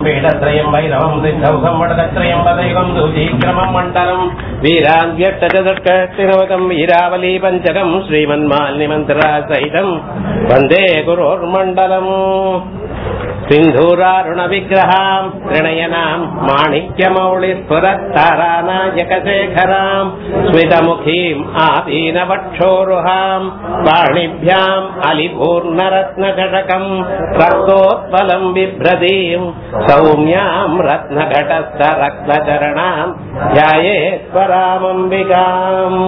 पीठत्रयम् भैरवम् सिद्धौघम् वडकत्रयम् पदैवम् दूतीक्रमम् मण्डलम् वीरान्त्यष्टचतुष्कष्टिनवकम् वीरावली पञ्चकम् श्रीमन्माल्निमन्त्रा सहितम् वन्दे गुरोर्मण्डलम् सिन्धूरारुणविग्रहाम् त्रिणयनाम् माणिक्यमौलिस्फुरत्तारानायकशेखराम् स्मितमुखीम् आदीनवक्षोरुहाम् पाणिभ्याम् अलिपूर्णरत्नघटकम् रक्तोत्पलम् बिभ्रतीम् सौम्याम् रत्नघटस्थ रत्नचरणाम् ध्यायेश्वरामम्बिकाम्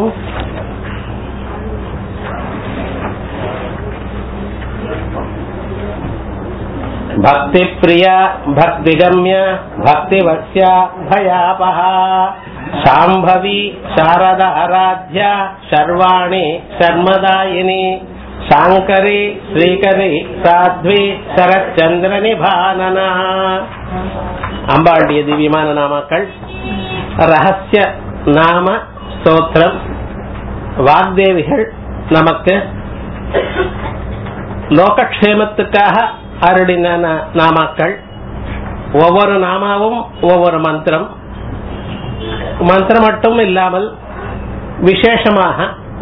भक्तिप्रिया भक्तिगम्य भक्तिवत्स्या भयापहा शाम्भवी शारद आराध्या शर्वाणि शर्मदायिनी शाङ्करी श्रीकरी साध्वी शरच्चन्द्रनिभानना அம்பாளுடைய திவ்யமான நாமாக்கள் ரகசிய நாம ஸ்தோத்திரம் வாக்தேவிகள் நமக்கு லோகக்ஷேமத்துக்காக அருளின நாமாக்கள் ஒவ்வொரு நாமாவும் ஒவ்வொரு மந்திரம் மந்திரம் மட்டும் இல்லாமல் விசேஷமாக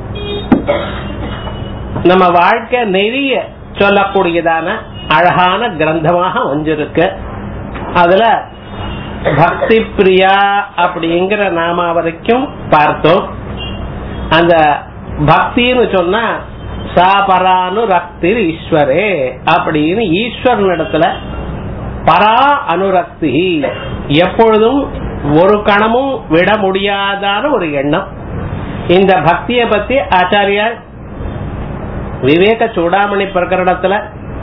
நம்ம வாழ்க்கை நெறிய சொல்லக்கூடியதான அழகான கிரந்தமாக வந்திருக்கு அதுல பக்தி பிரியா அப்படிங்கிற நாமா வரைக்கும் பார்த்தோம் அந்த பக்தின்னு சொன்னா சாபரானு ரக்தி ஈஸ்வரே அப்படின்னு ஈஸ்வரன் இடத்துல பரா அனுரக்தி எப்பொழுதும் ஒரு கணமும் விட முடியாதான ஒரு எண்ணம் இந்த பக்தியை பத்தி ஆச்சாரியார் விவேக சூடாமணி பிரகரணத்துல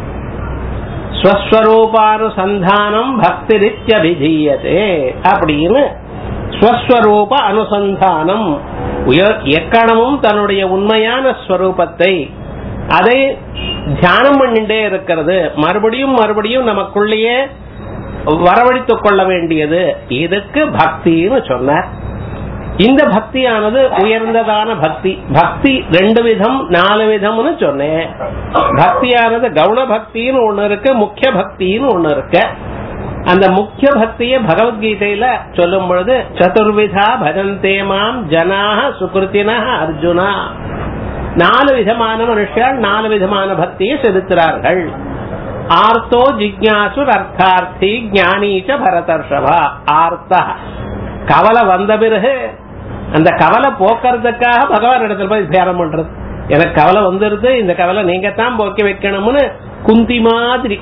ஸ்வஸ்வரூபானுசந்தானம் பக்தி ரித்யபிதீயதே அப்படின்னு ஸ்வஸ்வரூப அனுசந்தானம் எக்கணமும் தன்னுடைய உண்மையான ஸ்வரூபத்தை அதை தியானம் பண்ணிட்டே இருக்கிறது மறுபடியும் மறுபடியும் நமக்குள்ளேயே வரவழைத்துக் கொள்ள வேண்டியது இதுக்கு பக்தின்னு சொன்னார் இந்த பக்தியானது உயர்ந்ததான பக்தி பக்தி ரெண்டு விதம் நாலு விதம்னு சொன்னேன் பக்தியானது கவுன பக்தின்னு ஒண்ணு இருக்கு முக்கிய பக்தின்னு ஒண்ணு இருக்கு அந்த முக்கிய பக்தியை பகவத்கீதையில சொல்லும் பொழுது சதுர்விதா பஜந்தே மாம் ஜனாக சுகிருத்தினா அர்ஜுனா நாலு விதமான மனுஷர்கள் நாலு விதமான பக்தியை செலுத்துறார்கள் ஆர்த்தோ ஜிக்யாசுர் அர்த்தார்த்தி ஞானீச்ச பரதர்ஷவா ஆர்த்தா கவலை வந்த பிறகு அந்த கவலை போக்குறதுக்காக பகவான் இடத்துல போய் தியானம் பண்றது எனக்கு கவலை வந்துருது இந்த கவலை நீங்க தான் போக்கி வைக்கணும்னு குந்தி மாதிரி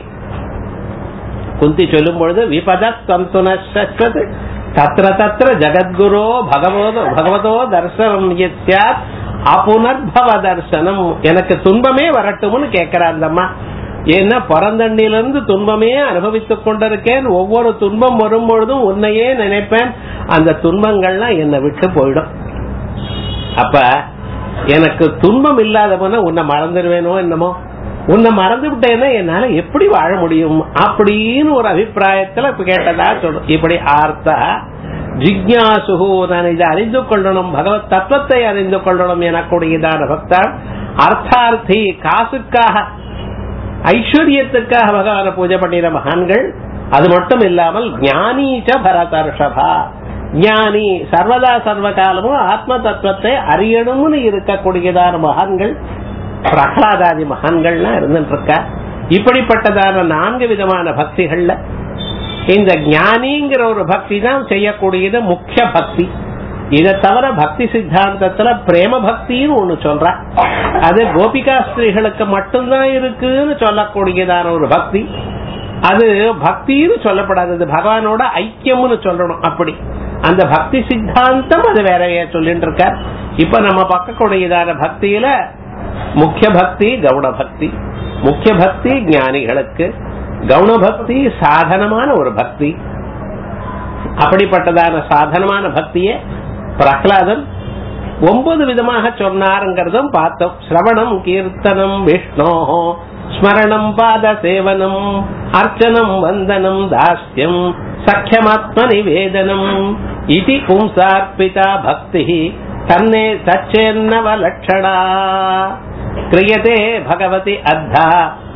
குந்தி சொல்லும் பொழுது விபத சந்துனது தத்திர தத்திர ஜகத்குரோ பகவதோ பகவதோ தர்சனம் சாத் அப்புனர்பவ தர்சனம் எனக்கு துன்பமே வரட்டும்னு கேட்கிற அந்த அம்மா ஏன்னா பிறந்தண்ணில இருந்து துன்பமே அனுபவித்துக் கொண்டிருக்கேன் ஒவ்வொரு துன்பம் வரும் பொழுதும் உன்னையே நினைப்பேன் அந்த துன்பங்கள்லாம் என்னை விட்டு போயிடும் அப்ப எனக்கு துன்பம் இல்லாத போனா உன்னை மறந்துடுவேனோ என்னமோ உன்னை மறந்து விட்டேன்னா என்னால எப்படி வாழ முடியும் அப்படின்னு ஒரு அபிப்பிராயத்துல இப்ப கேட்டதா சொல்றோம் இப்படி ஆர்த்தா ஜிக்யாசு நான் இதை அறிந்து கொள்ளணும் பகவத் தத்துவத்தை அறிந்து கொள்ளணும் எனக்கூடியதான பக்தர் அர்த்தார்த்தி காசுக்காக ஐஸ்வர்யத்துக்காக பகவான பூஜை பண்ணின மகான்கள் அது மட்டும் இல்லாமல் ஞானீச்ச பரதர்ஷபா ஞானி சர்வதா சர்வ காலமும் ஆத்ம தத்துவத்தை அறியணும்னு இருக்கக்கூடியதான மகான்கள் பிரகலாதாதி மகான்கள்லாம் இருந்துட்டு இருக்கா இப்படிப்பட்டதான நான்கு விதமான பக்திகள்ல இந்த ஞானிங்கிற ஒரு பக்தி தான் செய்யக்கூடியது முக்கிய பக்தி இதை தவிர பக்தி சித்தாந்தத்துல பிரேம பக்தின்னு ஒண்ணு சொல்ற அது கோபிகா ஸ்திரீகளுக்கு மட்டும்தான் இருக்குன்னு சொல்லக்கூடியதான ஒரு பக்தி அது பக்தின்னு சொல்லப்படாது பகவானோட ஐக்கியம்னு சொல்லணும் அப்படி அந்த பக்தி சித்தாந்தம் அது வேறைய சொல்லிட்டு இருக்க இப்ப நம்ம பார்க்கக்கூடியதான பக்தியில முக்கிய பக்தி கவுன பக்தி முக்கிய பக்தி ஞானிகளுக்கு கவுன பக்தி சாதனமான ஒரு பக்தி அப்படிப்பட்டதான சாதனமான பக்தியை பிரகலாதன் ஒன்பது விதமாக சொன்னாருங்கிறதும் பார்த்தோம் சிரவணம் கீர்த்தனம் விஷ்ணோ ஸ்மரணம் பாத சேவனம் அர்ச்சனம் வந்தனம் தாஸ்யம் சக்கியமாத்ம நிவேதனம் இது பும்சார்பிதா பக்தி தன்னே தச்சேன்னவ லட்சணா கிரியதே பகவதி அத்தா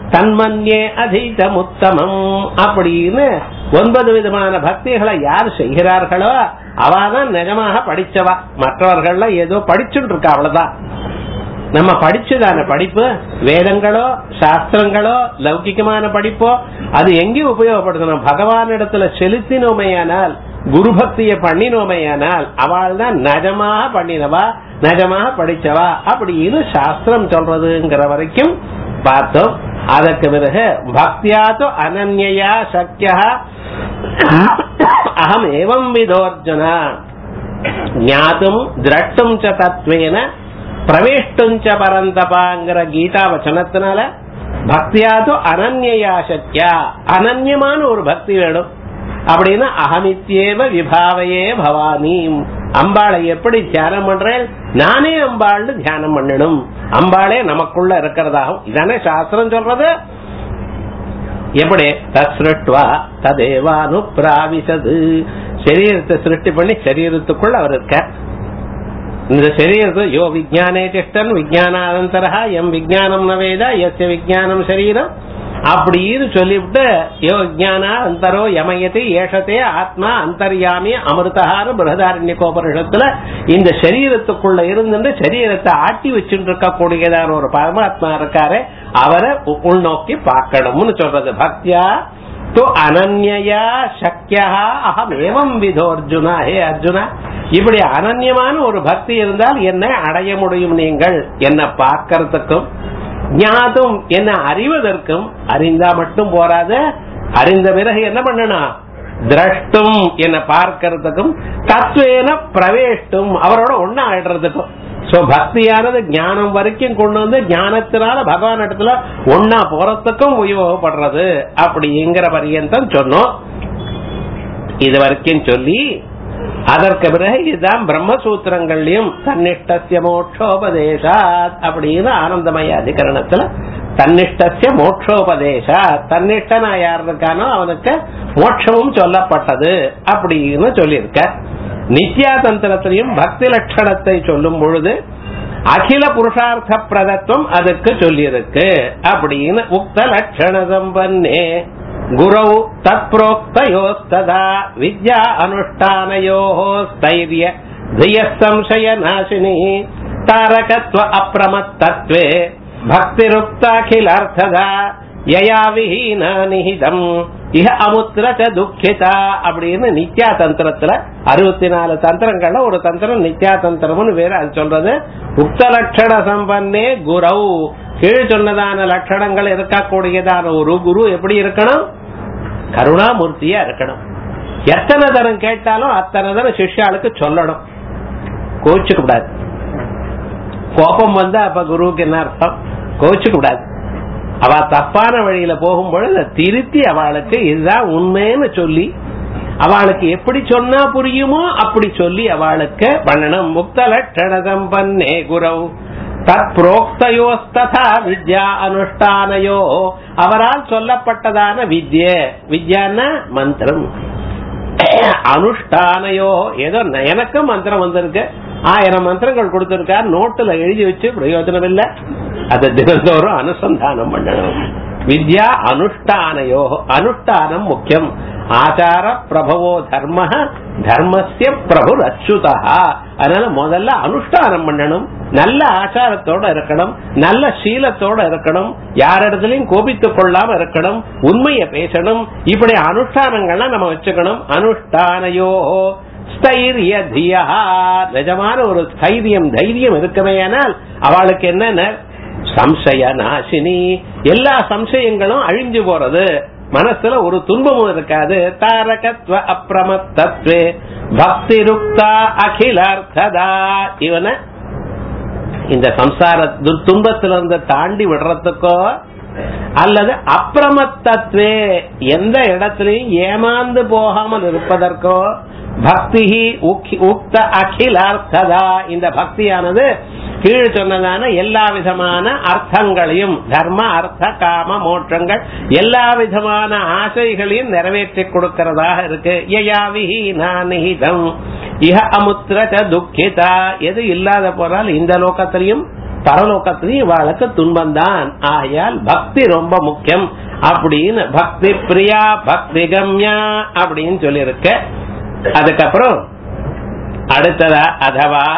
தன்மன்யே அதீதமுத்தமம் அப்படின்னு ஒன்பது விதமான பக்திகளை யார் செய்கிறார்களோ அவாதான் நிஜமாக படிச்சவா மற்றவர்கள்லாம் ஏதோ படிச்சுட்டு இருக்கா அவ்வளவுதான் நம்ம படிச்சதான படிப்பு வேதங்களோ சாஸ்திரங்களோ லௌகிகமான படிப்போ அது எங்கேயும் உபயோகப்படுத்தணும் பகவான் இடத்துல செலுத்தினோமையானால் குரு பக்திய பண்ணினோமையானால் அவள் தான் நஜமாக பண்ணினவா நஜமாக படிச்சவா அப்படின்னு சாஸ்திரம் சொல்றதுங்கிற வரைக்கும் பார்த்தோம் அதற்கு பிறகு பக்தியாத்து அனன்யா சக்கியா அகம் ஏவம் விதோர்ஜுனா ஞாத்தும் திரட்டும் ச தத்வேன பிரவேஷ்டும் ச பரந்தபாங்கிற கீதா வச்சனத்தினால பக்தியாது அனன்யா சக்கியா அனன்யமான ஒரு பக்தி வேணும் அப்படின்னு அகமித்யேவ விபாவையே பவானி அம்பாளை எப்படி தியானம் பண்றேன் நானே அம்பாள்னு தியானம் பண்ணணும் அம்பாளே நமக்குள்ள இருக்கிறதாகும் இதானே சாஸ்திரம் சொல்றது எப்படி தஸ்ருட்வா ததேவானு பிராவிசது சரீரத்தை சிருஷ்டி பண்ணி சரீரத்துக்குள்ள அவர் இருக்க இந்த சரீரத்தை யோ விஜயானே திஷ்டன் விஜயானானந்தரா எம் விஜயானம் நவேதா எஸ்ய விஜயானம் சரீரம் அப்படின்னு சொல்லிவிட்டு யோ விஜயானா அந்தரோ யமயத்தை ஏஷத்தே ஆத்மா அந்தர்யாமி அமிர்தஹார பிரகதாரண்ய கோபரிஷத்துல இந்த சரீரத்துக்குள்ள இருந்து சரீரத்தை ஆட்டி வச்சுட்டு இருக்கக்கூடியதான ஒரு பரமாத்மா இருக்காரு அவரை உள்நோக்கி பார்க்கணும்னு சொல்றது பக்தியா तो அனன்யா சக்கியா அகம் ஏவம் விதோ அர்ஜுனா ஹே அர்ஜுனா இப்படி அனன்யமான ஒரு பக்தி இருந்தால் என்ன அடைய முடியும் நீங்கள் என்ன பார்க்கறதுக்கும் ஞாதும் என்ன அறிவதற்கும் அறிந்தா மட்டும் போராது அறிந்த பிறகு என்ன பண்ணணும் திரஷ்டும் என்ன பார்க்கறதுக்கும் தத்துவேன பிரவேஷ்டும் அவரோட ஒன்னா ஆயிடுறதுக்கும் சோ பக்தியானது ஞானம் வரைக்கும் கொண்டு வந்து ஞானத்தினால பகவான் இடத்துல ஒன்னா போறதுக்கும் உபயோகப்படுறது அப்படிங்கிற பரியந்தம் சொன்னோம் இது வரைக்கும் சொல்லி அதற்கு பிறகு இதுதான் பிரம்மசூத்திரங்கள்லயும் தன்னிஷ்டசிய மோட்சோபதேசாத் அப்படின்னு ஆனந்தமய அதிகரணத்துல தன்னிஷ்டசிய மோட்சோபதேசா தன்னிஷ்டனா யார் இருக்கானோ அவனுக்கு மோட்சமும் சொல்லப்பட்டது அப்படின்னு சொல்லியிருக்க நித்யா தந்திரத்திலையும் பக்தி லட்சணத்தை சொல்லும் பொழுது அகில புருஷார்த்த பிரதத்துவம் அதுக்கு சொல்லியிருக்கு அப்படின்னு உக்த லட்சண சம்பன்னே குரௌ தத் புரோக்தயோஸ்ததா வித்யா அனுஷ்டானயோ ஸ்தைரிய திய சம்சய நாசினி தாரகத்வ அப்பிரமத்தத்வே பக்திருப்தாகிலார்த்ததா யயா விஹீன நிஹிதம் இஹ அமுத்திர ச துக்கிதா அப்படின்னு நித்யா தந்திரத்துல அறுபத்தி நாலு தந்திரங்கள்ல ஒரு தந்திரம் நித்யா தந்திரம்னு வேற அது சொல்றது உக்த லட்சண சம்பன்னே குரௌ கீழ் சொன்னதான லட்சணங்கள் இருக்கக்கூடியதான ஒரு குரு எப்படி இருக்கணும் கருணாமூர்த்தியா இருக்கணும் எத்தனை தரம் கேட்டாலும் அத்தனை தரம் சிஷ்யாளுக்கு சொல்லணும் கோச்சுக்க கூடாது கோபம் வந்தா அப்ப குருவுக்கு என்ன அர்த்தம் கோச்சுக்க கூடாது அவ தப்பான வழியில போகும்பொழுது திருத்தி அவளுக்கு இதுதான் உண்மைன்னு சொல்லி அவளுக்கு எப்படி சொன்னா புரியுமோ அப்படி சொல்லி அவளுக்கு பண்ணணும் முக்த லட்சண சம்பன்னே குரவ் தத் புரோக்தயோஸ்ததா வித்யா அனுஷ்டானயோ அவரால் சொல்லப்பட்டதான வித்ய வித்யான்னா மந்திரம் அனுஷ்டானயோ ஏதோ எனக்கும் மந்திரம் வந்திருக்கு ஆயிரம் மந்திரங்கள் கொடுத்திருக்கார் நோட்டுல எழுதி வச்சு பிரயோஜனம் இல்ல அதை தினந்தோறும் அனுசந்தானம் பண்ணணும் வித்யா அனுஷ்டானயோ அனுஷ்டானம் முக்கியம் ஆச்சார பிரபவோ தர்ம தர்மஸ்ய பிரபு அச்சுதா அதனால முதல்ல அனுஷ்டானம் பண்ணணும் நல்ல ஆச்சாரத்தோட இருக்கணும் நல்ல சீலத்தோட இருக்கணும் யாரிடத்திலையும் கோபித்துக் கொள்ளாம இருக்கணும் உண்மையை பேசணும் இப்படி அனுஷ்டானங்கள்லாம் நம்ம வச்சுக்கணும் அனுஷ்டானயோ ஸ்தைரிய தியா நிஜமான ஒரு ஸ்தைரியம் தைரியம் இருக்குமேயானால் அவளுக்கு என்னென்ன சம்சய நாசினி எல்லா சம்சயங்களும் அழிஞ்சு போறது மனசுல ஒரு துன்பமும் இருக்காது தாரகத்வ அப்பிரமத்தத்வே பக்தி ருக்தா அகிலார்த்ததா இவன இந்த சம்சார துன்பத்திலிருந்து தாண்டி விடுறதுக்கோ அல்லது அப்பிரமத்தத்வே எந்த இடத்திலையும் ஏமாந்து போகாமல் இருப்பதற்கோ பக்தி உக்த அகிலார்த்ததா இந்த பக்தியானது கீழ் சொன்னதான எல்லா விதமான அர்த்தங்களையும் தர்ம அர்த்த காம மோட்சங்கள் எல்லா விதமான ஆசைகளையும் நிறைவேற்றி கொடுக்கிறதாக இருக்கு யயாவிஹி நிஹிதம் இஹ அமுத்திர துக்கிதா எது இல்லாத போறால் இந்த லோகத்திலையும் பரலோகத்திலையும் இவாளுக்கு துன்பம் தான் ஆகையால் பக்தி ரொம்ப முக்கியம் அப்படின்னு பக்தி பிரியா பக்தி கம்யா அப்படின்னு சொல்லியிருக்க அதுக்கப்புறம் அடுத்ததா அதவா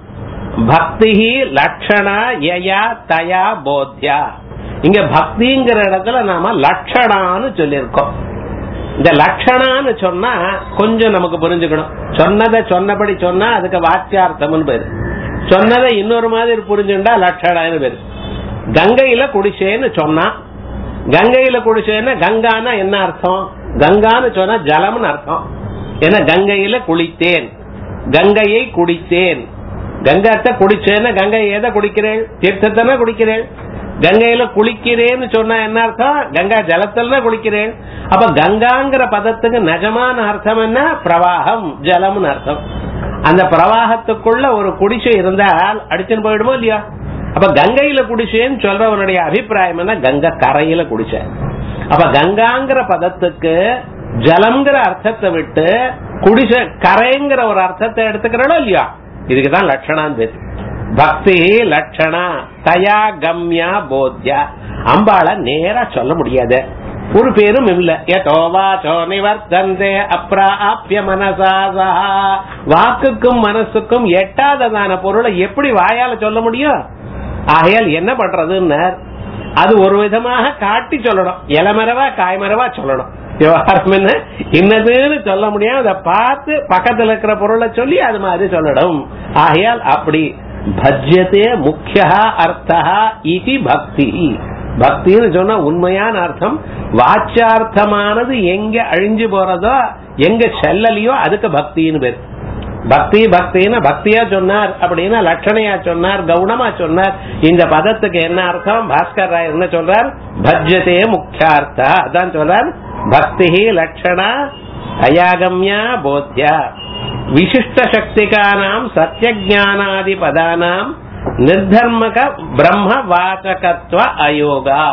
பக்தி லட்சணா யயா தயா போத்யா இங்க பக்திங்கிற இடத்துல நாம லட்சணான்னு சொல்லியிருக்கோம் இந்த லட்சணான்னு சொன்னா கொஞ்சம் நமக்கு புரிஞ்சுக்கணும் சொன்னதை சொன்னபடி சொன்னா அதுக்கு வாக்கியார்த்தம்னு பேரு சொன்னதை இன்னொரு மாதிரி புரிஞ்சுண்டா லட்சணான்னு பேரு கங்கையில குடிசேன்னு சொன்னா கங்கையில குடிசேன்னா கங்கானா என்ன அர்த்தம் கங்கான்னு சொன்னா ஜலம்னு அர்த்தம் ஏன்னா கங்கையில குளித்தேன் கங்கையை குடித்தேன் கங்காத்த குடிச்சேன்னா கங்கை எதை குடிக்கிறேன் தீர்த்தத்தானே குடிக்கிறேன் கங்கையில குளிக்கிறேன்னு சொன்னா என்ன அர்த்தம் கங்கா ஜலத்துல தான் குளிக்கிறேன் அப்ப கங்காங்கிற பதத்துக்கு நிஜமான அர்த்தம் என்ன பிரவாகம் ஜலம்னு அர்த்தம் அந்த பிரவாகத்துக்குள்ள ஒரு குடிசை இருந்தால் அடிச்சுன்னு போயிடுமோ இல்லையா அப்ப கங்கையில குடிசேன்னு சொல்றவனுடைய அபிப்பிராயம் என்ன கங்கை கரையில குடிசை அப்ப கங்காங்கிற பதத்துக்கு ஜலம்ங்கிற அர்த்தத்தை விட்டு குடிசை கரைங்கிற ஒரு அர்த்தத்தை எடுத்துக்கிறோம் இல்லையா இதுக்குதான் லட்சணான் பேர் பக்தி லட்சணா தயா கம்யா போத்யா அம்பாள நேரா சொல்ல முடியாது ஒரு பேரும் இல்ல யதோவாச்சோ நிவர்த்தந்தே அப்ராப்ய மனசாசா வாக்குக்கும் மனசுக்கும் எட்டாததான பொருளை எப்படி வாயால சொல்ல முடியும் ஆகையால் என்ன பண்றதுன்னு அது ஒரு விதமாக காட்டி சொல்லணும் இளமரவா காய்மரவா சொல்லணும் விவகாரம் என்ன இன்னதுன்னு சொல்ல முடியாது அதை பார்த்து பக்கத்துல இருக்கிற பொருளை சொல்லி அது மாதிரி சொல்லணும் ஆகையால் அப்படி பஜ்யத்தே முக்கிய அர்த்தா இது பக்தி பக்தின்னு சொன்னா உண்மையான அர்த்தம் வாச்சார்த்தமானது எங்க அழிஞ்சு போறதோ எங்க செல்லலையோ அதுக்கு பக்தின்னு பேர் பக்தி பக்தின்னு பக்தியா சொன்னார் அப்படின்னா லட்சணையா சொன்னார் கவுனமா சொன்னார் இந்த பதத்துக்கு என்ன அர்த்தம் பாஸ்கர் ராய் என்ன சொல்றார் பஜ்யத்தே முக்கியார்த்தா அதான் சொல்றார் பக்தி லட்சணா அயாகம்யா போத்யா விசிஷ்ட சக்திகானாம் சத்தியஜானாதி பதானாம் நிர்தர்மக பிரம்ம வாச்சகத்துவ அயோகா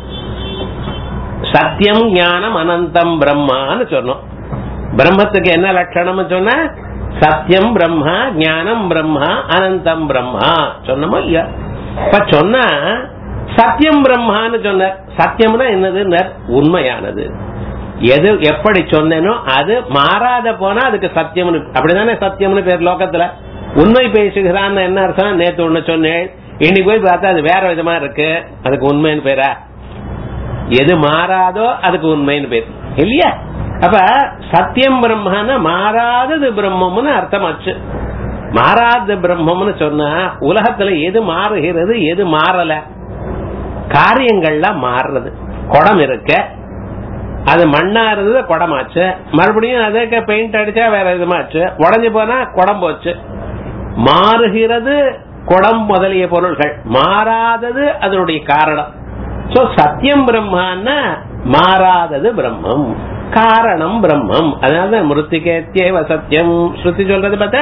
சத்தியம் ஞானம் அனந்தம் பிரம்மான்னு சொன்னோம் பிரம்மத்துக்கு என்ன லட்சணம் சொன்ன சத்தியம் பிரம்மா ஞானம் பிரம்மா அனந்தம் பிரம்மா சொன்னோமா இல்லையா இப்ப சொன்னா சத்தியம் பிரம்மான்னு சொன்ன சத்தியம்னா என்னது உண்மையானது எது எப்படி சொன்னேனோ அது மாறாத போனா அதுக்கு சத்தியம்னு அப்படிதானே சத்தியம்னு பேர் லோகத்துல உண்மை பேசுகிறான்னு என்ன அர்த்தம் நேத்து ஒண்ணு சொன்னேன் இன்னைக்கு போய் பார்த்தா அது வேற விதமா இருக்கு அதுக்கு உண்மைன்னு பேரா எது மாறாதோ அதுக்கு உண்மைன்னு பேர் இல்லையா அப்ப சத்தியம் பிரம்மன்னா மாறாதது பிரம்மம்னு அர்த்தமாச்சு மாறாத பிரம்மம்னு சொன்னா உலகத்துல எது மாறுகிறது எது மாறல காரியங்கள்லாம் மாறுறது குடம் இருக்க அது மண்ணா இருந்தது குடமாச்சு மறுபடியும் அதுக்கு பெயிண்ட் அடிச்சா வேற விதமாச்சு உடஞ்சு போனா குடம் போச்சு மாறுகிறது குடம் முதலிய பொருள்கள் மாறாதது அதனுடைய காரணம் சோ சத்தியம் பிரம்மான்னா மாறாதது பிரம்மம் காரணம் பிரம்மம் அதனால மிருத்திகேத்தியவ சத்தியம் ஸ்ருதி சொல்றது பார்த்தா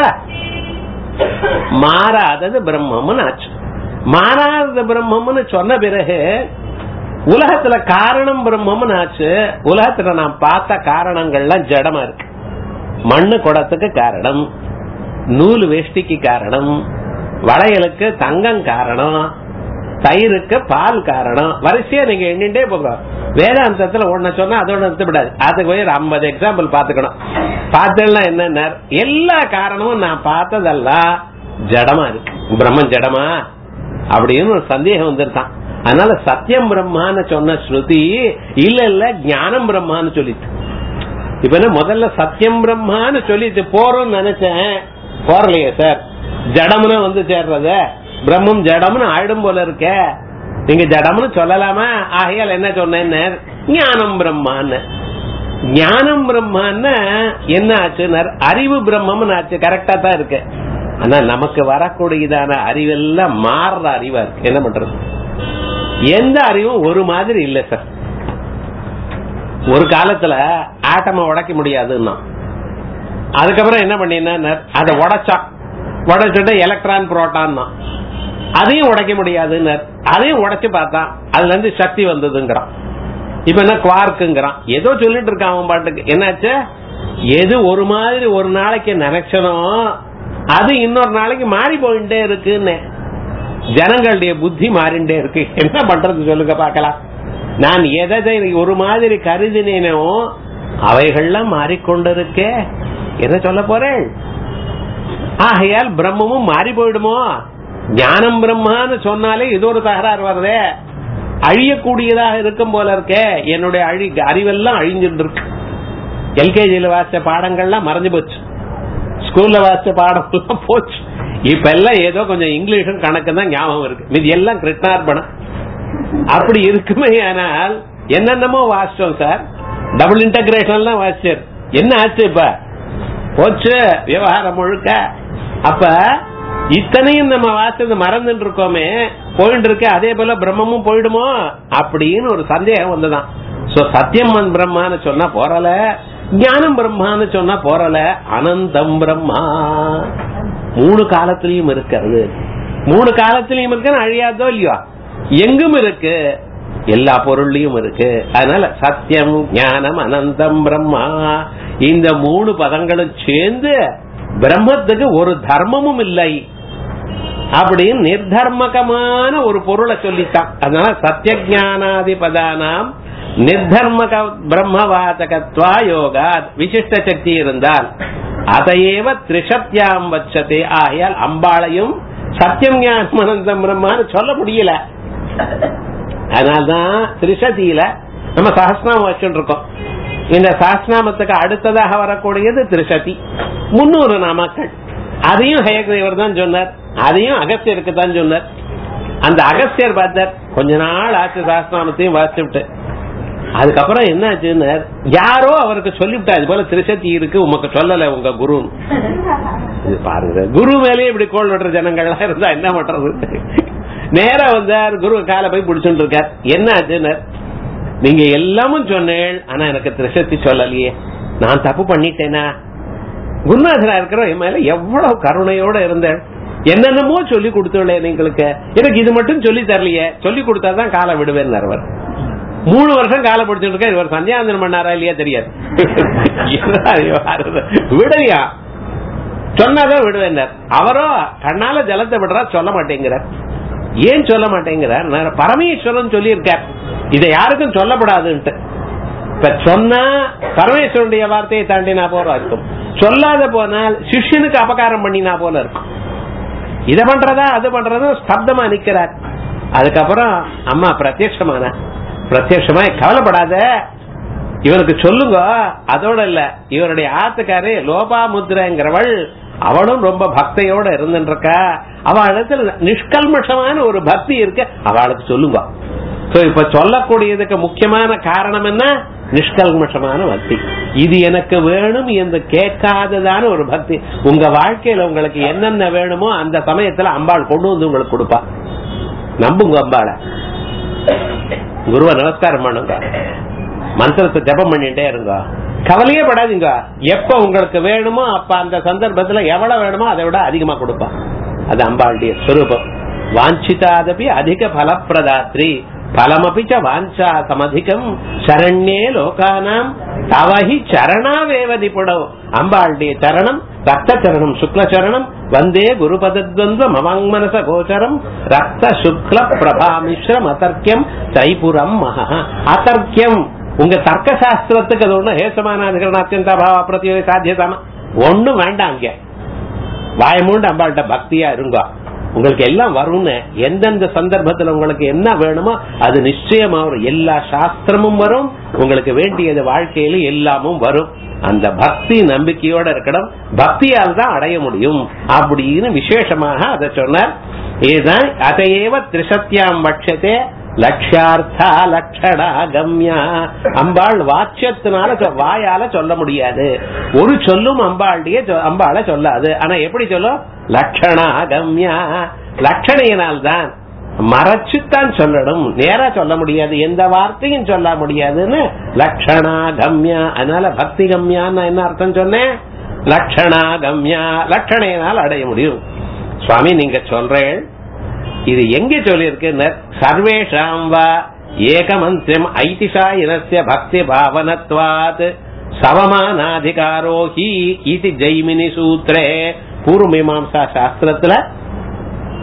மாறாதது பிரம்மம்னு ஆச்சு மாறாதது பிரம்மம்னு சொன்ன பிறகு உலகத்துல காரணம் பிரம்மம்னு ஆச்சு உலகத்துல நான் பார்த்த காரணங்கள்லாம் ஜடமா இருக்கு மண்ணு குடத்துக்கு காரணம் நூல் வேஷ்டிக்கு காரணம் வளையலுக்கு தங்கம் காரணம் தயிருக்கு பால் காரணம் வரிசையா நீங்க எண்ணிட்டே போங்க வேதாந்தத்துல ஒண்ணு சொன்னா அதோட நிறுத்த விடாது அதுக்கு போய் ஒரு ஐம்பது எக்ஸாம்பிள் பாத்துக்கணும் பார்த்தேன்னா என்ன எல்லா காரணமும் நான் பார்த்ததெல்லாம் ஜடமா இருக்கு பிரம்மன் ஜடமா அப்படின்னு ஒரு சந்தேகம் வந்துருக்கான் அதனால சத்தியம் பிரம்மான்னு சொன்ன ஸ்ருதி இல்ல இல்ல ஞானம் பிரம்மான்னு சொல்லிட்டு இப்ப என்ன முதல்ல சத்தியம் பிரம்மான்னு சொல்லிட்டு போறோம்னு நினைச்சேன் போறலையே சார் ஜடம்னு வந்து சேர்றத பிரம்மம் ஜடம்னு ஆயிடும் போல இருக்க நீங்க ஜடம்னு சொல்லலாமா ஆகையால் என்ன சொன்னேன்னு ஞானம் பிரம்மான்னு ஞானம் பிரம்மான்னு என்ன ஆச்சுன்னு அறிவு பிரம்மம்னு ஆச்சு கரெக்டா தான் இருக்கு ஆனா நமக்கு வரக்கூடியதான அறிவெல்லாம் மாறுற அறிவா இருக்கு என்ன பண்றது எந்த அறிவும் ஒரு மாதிரி இல்ல சார் ஒரு காலத்துல ஆட்டமை உடைக்க முடியாதுன்னா அதுக்கப்புறம் என்ன பண்ணினா அதை உடைச்சான் உடைச்சுட்டு எலக்ட்ரான் புரோட்டான் அதையும் உடைக்க முடியாதுன்னு அதையும் உடைச்சு பார்த்தான் அதுல இருந்து சக்தி வந்ததுங்கிறான் இப்ப என்ன குவார்க்குங்கிறான் ஏதோ சொல்லிட்டு இருக்கான் அவன் பாட்டுக்கு என்னாச்சு எது ஒரு மாதிரி ஒரு நாளைக்கு நினைச்சனோ அது இன்னொரு நாளைக்கு மாறி போயிட்டே இருக்குன்னு ஜனங்களுடைய புத்தி மாறிண்டே இருக்கு என்ன பண்றது சொல்லுங்க பார்க்கலாம் நான் எதை ஒரு மாதிரி கருதினேனோ அவைகள்லாம் மாறிக்கொண்டிருக்கே என்ன சொல்ல போறேன் ஆகையால் பிரம்மமும் மாறி போயிடுமோ ஞானம் பிரம்மான்னு சொன்னாலே இது ஒரு தகராறு வருதே அழியக்கூடியதாக இருக்கும் போல இருக்கே என்னுடைய அழி அறிவெல்லாம் அழிஞ்சுட்டு இருக்கு எல்கேஜியில வாசிச்ச பாடங்கள்லாம் மறைஞ்சு போச்சு ஸ்கூல்ல வாசிச்ச பாடம் எல்லாம் போச்சு இப்ப எல்லாம் ஏதோ கொஞ்சம் இங்கிலீஷும் கணக்கு தான் ஞாபகம் இருக்கு மீதி எல்லாம் கிருஷ்ணார்பணம் அப்படி இருக்குமே ஆனால் என்னென்னமோ வாசிச்சோம் சார் டபுள் இன்டகிரேஷன் எல்லாம் வாசிச்சார் என்ன ஆச்சு இப்ப போச்சு விவகாரம் முழுக்க அப்ப இத்தனையும் நம்ம வாசிச்சது மறந்துட்டு இருக்கோமே போயிட்டு இருக்கு அதே போல பிரம்மமும் போயிடுமோ அப்படின்னு ஒரு சந்தேகம் வந்துதான் சோ சத்தியம் பிரம்மான்னு சொன்னா போறல ஞானம் பிரம்மான்னு சொன்னா போறல அனந்தம் பிரம்மா மூணு காலத்திலயும் இருக்கிறது மூணு காலத்திலயும் இருக்கு அழியாதோ இல்லையோ எங்கும் இருக்கு எல்லா பொருள்லயும் இருக்கு அதனால சத்தியம் ஞானம் அனந்தம் பிரம்மா இந்த மூணு பதங்களும் சேர்ந்து பிரம்மத்துக்கு ஒரு தர்மமும் இல்லை அப்படின்னு நிர்தர்மகமான ஒரு பொருளை சொல்லித்தான் அதனால சத்திய ஜானாதி பதானாம் நிர்தர்மக பிரம்மவாதகத்வா யோகா விசிஷ்ட சக்தி இருந்தால் அதையேவ திரிசத்யாம் வச்சதே ஆகையால் அம்பாளையும் சத்தியம் ஞானம் அனந்தம் பிரம்மான்னு சொல்ல முடியல அதனால்தான் திரிசதியில நம்ம சஹஸ்நாமம் வச்சுட்டு இருக்கோம் இந்த சஹஸ்நாமத்துக்கு அடுத்ததாக வரக்கூடியது திரிசதி முன்னூறு நாமக்கள் அதையும் ஹயக்ரீவர் தான் சொன்னார் அதையும் அகஸ்தியருக்கு தான் சொன்னார் அந்த அகஸ்தியர் பார்த்தார் கொஞ்ச நாள் ஆச்சு சஹஸ்நாமத்தையும் வாசிச்சுட்டு அதுக்கப்புறம் என்ன ஆச்சுன்னு யாரோ அவருக்கு சொல்லிவிட்டா இது போல திருசதி இருக்கு உமக்கு சொல்லல உங்க குரு இது பாருங்க குரு மேலேயே இப்படி கோல் விடுற ஜனங்கள்லாம் இருந்தா என்ன பண்றது நேரா வந்தார் குரு காலை போய் பிடிச்சுட்டு இருக்கார் என்ன ஆச்சுன்னு நீங்க எல்லாமும் சொன்னேன் ஆனா எனக்கு திருசத்தி சொல்லலையே நான் தப்பு பண்ணிட்டேனா குருநாதரா இருக்கிற என் மேல எவ்வளவு கருணையோட இருந்தேன் என்னென்னமோ சொல்லி கொடுத்துள்ளே நீங்களுக்கு எனக்கு இது மட்டும் சொல்லி தரலையே சொல்லி கொடுத்தாதான் காலை விடுவேன் அவர் மூணு வருஷம் காலை பிடிச்சிட்டு இருக்க இவர் சந்தியாந்தனம் பண்ணாரா இல்லையா தெரியாது விடலையா சொன்னாதான் விடுவேன் அவரோ கண்ணால ஜலத்தை விடுறா சொல்ல மாட்டேங்கிறார் ஏன் சொல்ல மாட்டேங்கிறார் நான் பரமேஸ்வரன் சொல்லியிருக்கார் இதை யாருக்கும் சொல்லப்படாதுன்ட்டு இப்ப சொன்னா பரமேஸ்வரனுடைய வார்த்தையை தாண்டினா போல இருக்கும் சொல்லாத போனால் சிஷ்யனுக்கு அபகாரம் பண்ணினா போல இருக்கும் இத பண்றதா அது பண்றதா ஸ்தப்தமா நிக்கிறார் அதுக்கப்புறம் அம்மா பிரத்யட்சமான பிரத்யட்சமா கவலைப்படாத இவனுக்கு சொல்லுங்க அதோட இல்ல இவருடைய ஆத்துக்காரு லோபாமுத்ரங்கிறவள் அவளும் ரொம்ப பக்தையோட இருந்துருக்கா அவளிடத்துல நிஷ்கல்மஷமான ஒரு பக்தி இருக்கு அவளுக்கு சொல்லுங்க சோ இப்ப சொல்லக்கூடியதுக்கு முக்கியமான காரணம் என்ன நிஷ்கல்மஷமான பக்தி இது எனக்கு வேணும் என்று கேட்காததான ஒரு பக்தி உங்க வாழ்க்கையில உங்களுக்கு என்னென்ன வேணுமோ அந்த சமயத்துல அம்பாள் கொண்டு வந்து உங்களுக்கு கொடுப்பா நம்புங்க அம்பாளை குருவ நமஸ்காரம் பண்ணுங்க மந்திரத்தை ஜபம் பண்ணிட்டே இருங்க கவலையே படாதீங்க எப்ப உங்களுக்கு வேணுமோ அப்ப அந்த சந்தர்ப்பத்துல எவ்வளவு வேணுமோ அதை விட அதிகமா கொடுப்பா அது அம்பாளுடைய ஸ்வரூபம் வாஞ்சிதாதபி அதிக பலப்பிரதாத்ரி பலமபிச்ச வாஞ்சா சமதிகம் சரண்யே லோகானாம் தவஹி சரணாவேவதி புடவ் அம்பாளுடைய சரணம் ரத்த சரணம் சுக்ல சரணம் வந்தே குருபதத்வந்த மவாங்மனச கோச்சரம் ரத்த சுக்ல பிரபா மிஸ்ரம் அதர்க்கியம் தைபுரம் மகா அதர்க்கியம் உங்க தர்க்க சாஸ்திரத்துக்கு அது ஒண்ணு ஹேசமான அத்தியந்த பாவ பிரத்தியோக சாத்தியதாம ஒண்ணும் வேண்டாம் அங்க வாயமூண்டு அம்பாள்கிட்ட பக்தியா இருங்க உங்களுக்கு எல்லாம் வரும்னு எந்தெந்த சந்தர்ப்பத்துல உங்களுக்கு என்ன வேணுமோ அது நிச்சயமா வரும் எல்லா சாஸ்திரமும் வரும் உங்களுக்கு வேண்டியது வாழ்க்கையில எல்லாமும் வரும் அந்த பக்தி நம்பிக்கையோட இருக்கணும் பக்தியால் தான் அடைய முடியும் அப்படின்னு விசேஷமாக அதை சொன்னார் இதுதான் அதையேவ திரிசத்தியாம் பட்சத்தே லட்சியார்த்தா லட்சணா கம்யா அம்பாள் வாட்சியத்தினால சொ- வாயால சொல்ல முடியாது ஒரு சொல்லும் அம்பாளுடைய சொ- அம்பாளை சொல்லாது ஆனா எப்படி சொல்லும் லட்சணா கம்யா லட்சணையினால் தான் மறைச்சுத்தான் சொல்லணும் நேரா சொல்ல முடியாது எந்த வார்த்தையும் சொல்ல முடியாதுன்னு லட்சணா கம்யா அதனால பக்தி கம்யான்னு என்ன அர்த்தம் சொன்னேன் லட்சணா கம்யா லட்சணையினால் அடைய முடியும் சுவாமி நீங்க சொல்றேன் இது எங்க சொல்லியிருக்கு சர்வேஷாம் வா ஏகமந்திரம் ஐதிஷாயினஸ்ய பக்தி பாவனத்வாத் சவமானாதிகாரோ ஹி இது ஜெய்மினி சூத்ரே பூர்வ மீமாம்சா சாஸ்திரத்துல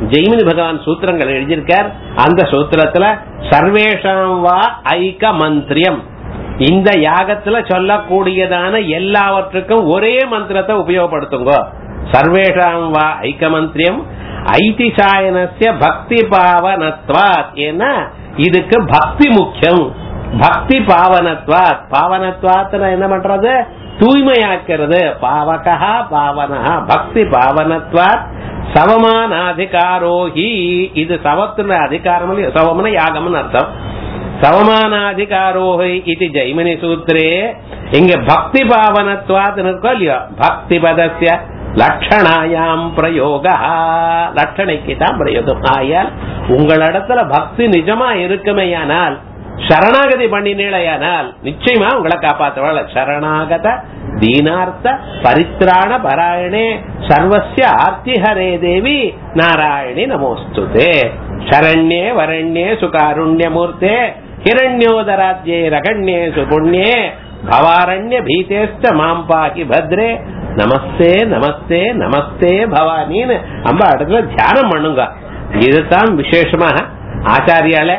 ஜெய்மினி பகவான் சூத்திரங்கள் எழுதியிருக்கார் அந்த சூத்திரத்துல சர்வேஷாம் வா ஐக்க மந்திரியம் இந்த யாகத்துல சொல்லக்கூடியதான எல்லாவற்றுக்கும் ஒரே மந்திரத்தை உபயோகப்படுத்துங்க சர்வேஷாம் வா ஐக்க மந்திரியம் ஐதிசாயனஸ்ய பக்தி பாவனத்வாத் ஏன்னா இதுக்கு பக்தி முக்கியம் பக்தி பாவனத்வாத் பாவனத்வாத் என்ன பண்றது தூய்மையாக்கிறது பாவகா பாவனஹா பக்தி பாவனத்வாத் சவமானாதிகாரோஹி இது சவத்துல அதிகாரம் சவமன யாகம்னு அர்த்தம் சவமானாதிகாரோஹி இது ஜெய்மினி சூத்திரே இங்க பக்தி பாவனத்வாத் இருக்கோ இல்லையோ பக்தி பதஸ்ய லட்சணாயாம் பிரயோக லட்சணைக்கு தான் பிரயோகம் ஆயால் உங்களிடத்துல பக்தி நிஜமா இருக்குமேயானால் சரணாகதி பண்ணினேளையானால் நிச்சயமா உங்களை காப்பாற்றுவாள் சரணாகத தீனார்த்த பரித்ராண பராயணே சர்வசிய ஆர்த்திஹரே தேவி நாராயணி நமோஸ்துதே சரண்யே வரண்யே சுகாருண்யமூர்த்தே ஹிரண்யோதராஜ்யே ரகண்யே சுபுண்யே பவாரண்ய பீதேஷ்ட மாம் பாகி பத்ரே நமஸ்தே நமஸ்தே நமஸ்தே பவானின்னு அம்பா இடத்துல தியானம் பண்ணுங்க இதுதான் விசேஷமாக ஆச்சாரியால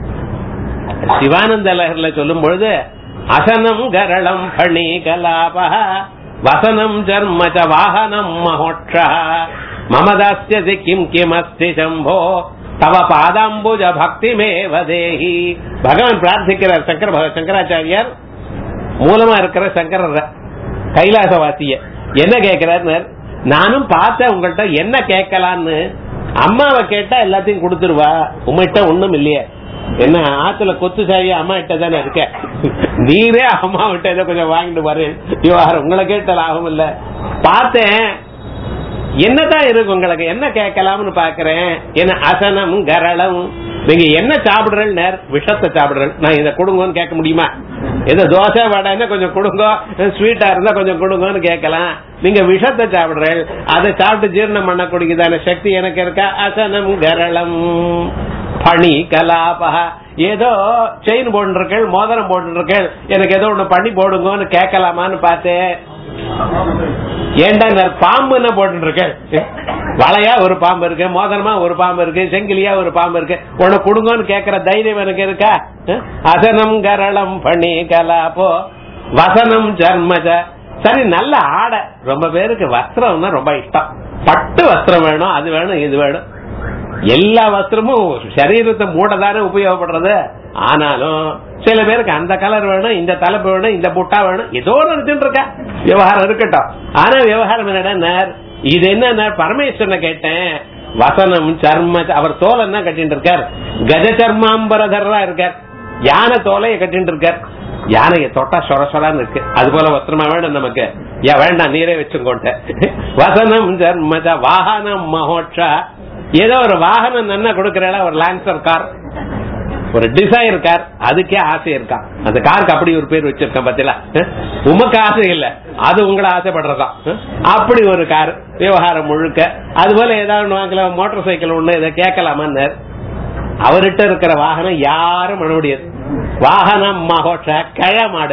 சிவானந்த லகர்ல சொல்லும் பொழுது அசனம் கரளம் பணி கலாப வசனம் ஜர்மச்ச வாகனம் மகோட்ச மமதாஸ்யசி கிம் கிம் அஸ்தி சம்போ தவ பாதாம்புஜ பக்தி மேவதேஹி பகவான் பிரார்த்திக்கிறார் சங்கர பக- சங்கராச்சாரியார் மூலமா இருக்கிற சங்கரர் கைலாசவாசிய என்ன கேட்கிறார் நானும் பார்த்தேன் உங்கள்கிட்ட என்ன கேட்கலான்னு அம்மாவை கேட்டா எல்லாத்தையும் கொடுத்துருவா உங்கள்கிட்ட ஒண்ணும் இல்லையே என்ன ஆத்துல கொத்து சாவி அம்மா கிட்ட தானே இருக்க நீரே அம்மா விட்ட ஏதோ கொஞ்சம் வாங்கிட்டு பாரு விவகாரம் உங்களை கேட்ட லாபம் இல்ல பார்த்தேன் என்னதான் இருக்கு உங்களுக்கு என்ன கேட்கலாம்னு பாக்குறேன் என்ன அசனம் கரளம் நீங்க என்ன சாப்பிடுறேன் நேர் விஷத்தை சாப்பிடுறேன் நான் இதை கொடுங்கன்னு கேட்க முடியுமா ஏதோ தோசை வடைன்னா கொஞ்சம் கொடுங்க ஸ்வீட்டா இருந்தா கொஞ்சம் கொடுங்கன்னு கேட்கலாம் நீங்க விஷத்தை சாப்பிடுறேன் அதை சாப்பிட்டு ஜீரணம் பண்ணக்கூடியதான சக்தி எனக்கு இருக்கா அசனம் கரளம் பணி கலாபா ஏதோ செயின் போட்டுருக்கள் மோதிரம் போட்டுருக்கள் எனக்கு ஏதோ ஒண்ணு பண்ணி போடுங்கன்னு கேட்கலாமான்னு பார்த்தேன் ஏண்டா இந்த பாம்பு என்ன போட்டு இருக்க வளையா ஒரு பாம்பு இருக்கு மோதிரமா ஒரு பாம்பு இருக்கு செங்கிலியா ஒரு பாம்பு இருக்கு உனக்கு கொடுங்கன்னு கேக்குற தைரியம் எனக்கு இருக்கா அஹ்? அசனம் கரளம் பணி கலாபோ வசனம் ஜர்மஜ சரி நல்ல ஆடை ரொம்ப பேருக்கு வஸ்திரம்னா ரொம்ப இஷ்டம் பட்டு வஸ்திரம் வேணும் அது வேணும் இது வேணும் எல்லா வஸ்திரமும் சரீரத்தை மூடதானே உபயோகப்படுறது ஆனாலும் சில பேருக்கு அந்த கலர் வேணும் இந்த தலைப்பு வேணும் இந்த புட்டா வேணும் ஏதோ ஒன்று நினைச்சுட்டு இருக்கா விவகாரம் இருக்கட்டும் ஆனா விவகாரம் என்னடா இது என்ன பரமேஸ்வரனை கேட்டேன் வசனம் சர்ம அவர் தோல் என்ன கட்டிட்டு இருக்கார் கஜ சர்மாம்பரதரா இருக்கார் யானை தோலையை கட்டிட்டு இருக்கார் யானையை தொட்டா சொர சொரான்னு இருக்கு அது போல வஸ்திரமா வேணும் நமக்கு ஏன் வேண்டாம் நீரே வச்சுக்கோட்ட வசனம் ஜர்மஜ வாகனம் மகோட்சா ஏதோ ஒரு வாகனம் என்ன கொடுக்கறா ஒரு லான்சர் கார் ஒரு டிசைர் கார் அதுக்கே ஆசை இருக்கா அந்த காருக்கு அப்படி ஒரு பேர் வச்சிருக்கேன் பாத்தீங்களா அஹ்? உமக்கு ஆசை இல்ல அது உங்களை ஆசைப்படுறதா அஹ்? அப்படி ஒரு கார் விவகாரம் முழுக்க அது போல ஏதாவது ஒண்ணு வாங்கலாம் மோட்டார் சைக்கிள் ஒண்ணு இதை கேட்கலாமான்னு அவர்கிட்ட இருக்கிற வாகனம் யாரும் பண்ண முடியாது வாகனம் மகோட்ச கழ மாடு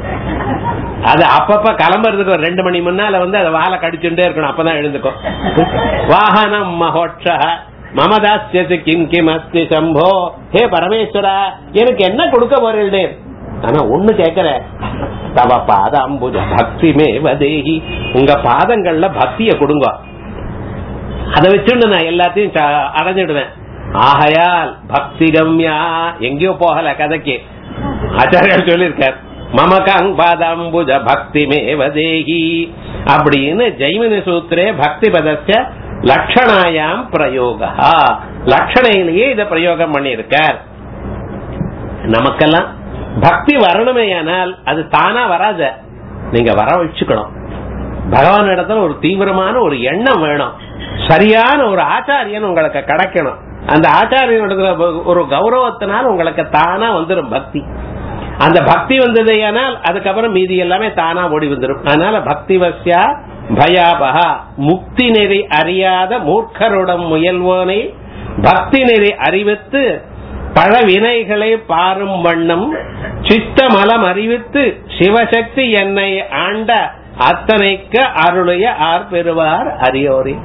அது அப்பப்ப கிளம்புறதுக்கு ஒரு ரெண்டு மணி முன்னால வந்து அதை வாழை கடிச்சுட்டே இருக்கணும் அப்பதான் எழுந்துக்கும் வாகனம் மகோட்ச மமதாஸ்யசி கிம் கிம் அஸ்தி சம்போ ஹே பரமேஸ்வரா எனக்கு என்ன கொடுக்க போறீங்க ஆனா ஒண்ணு கேக்குற தவ பாத அம்புஜ பக்தி மே வதேகி உங்க பாதங்கள்ல பக்திய கொடுங்க அதை வச்சுட்டு நான் எல்லாத்தையும் ச- அடைஞ்சிடுவேன் ஆகையால் பக்தி கம்யா எங்கேயோ போகல கதைக்கு ஆச்சாரியார் சொல்லியிருக்கார் மமகாங் பாதாம்புஜ பக்தி மேவதேகி அப்படின்னு ஜெய்மினி சூத்திரே பக்தி பதஸ்ய லட்சணாயாம் பிரயோகா லட்சணையிலேயே இதை பிரயோகம் பண்ணியிருக்கார் நமக்கெல்லாம் பக்தி வரணுமேயானால் அது தானா வராத நீங்க வர வச்சுக்கணும் பகவான் இடத்துல ஒரு தீவிரமான ஒரு எண்ணம் வேணும் சரியான ஒரு ஆச்சாரியன் உங்களுக்கு கிடைக்கணும் அந்த ஆச்சாரியனிடத்துல ஒரு கௌரவத்தினால் உங்களுக்கு தானா வந்துடும் பக்தி அந்த பக்தி வந்ததேயானால் அதுக்கப்புறம் மீதி எல்லாமே தானா ஓடி வந்துடும் அதனால பக்தி வசியா பயாபகா முக்தி நெறி அறியாத மூர்க்கருடன் முயல்வோனை பக்தி நெறி அறிவித்து பல வினைகளை பாரும் வண்ணம் சித்த மலம் அறிவித்து சிவசக்தி என்னை ஆண்ட அத்தனைக்கு அருளைய ஆர் பெறுவார் அறியோரே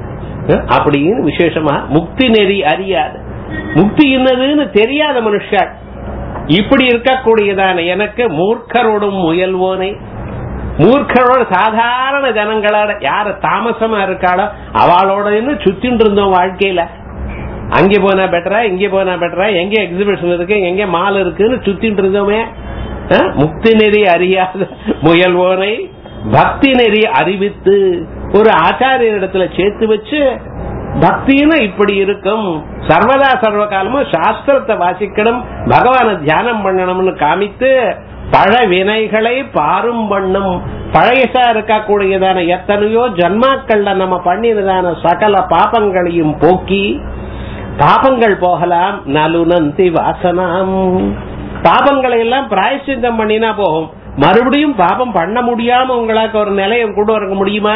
அப்படின்னு விசேஷமா முக்தி நெறி அறியாது முக்தி என்னதுன்னு தெரியாத மனுஷன் இப்படி இருக்கக்கூடியதான எனக்கு மூர்க்கரோடும் முயல்வோனை மூர்க்கரோட சாதாரண ஜனங்களோட யாரு தாமசமா இருக்காளோ அவளோட சுத்தின்னு இருந்தோம் வாழ்க்கையில அங்கே போனா பெட்டரா இங்கே போனா பெட்டரா எங்க எக்ஸிபிஷன் இருக்கு எங்க மால் இருக்குன்னு சுத்திட்டு இருந்தோமே அஹ், முக்தி நெறி அறியாத முயல்வோனை பக்தி நெறி அறிவித்து ஒரு ஆச்சாரியரிடத்துல சேர்த்து வச்சு பக்தின்னு இப்படி இருக்கும் சர்வதா சர்வ காலமும் சாஸ்திரத்தை வாசிக்கணும் பகவானை தியானம் பண்ணணும்னு காமித்து பழ வினைகளை பாரும் பண்ணும் பழையசா இருக்கக்கூடியதான எத்தனையோ ஜன்மாக்கள்ல நம்ம பண்ணினதான சகல பாபங்களையும் போக்கி பாபங்கள் போகலாம் நலுனந்தி வாசனாம் பாபங்களை எல்லாம் பிராயசித்தம் பண்ணினா போகும் மறுபடியும் பாபம் பண்ண முடியாம உங்களுக்கு ஒரு நிலையை கொண்டு வர முடியுமா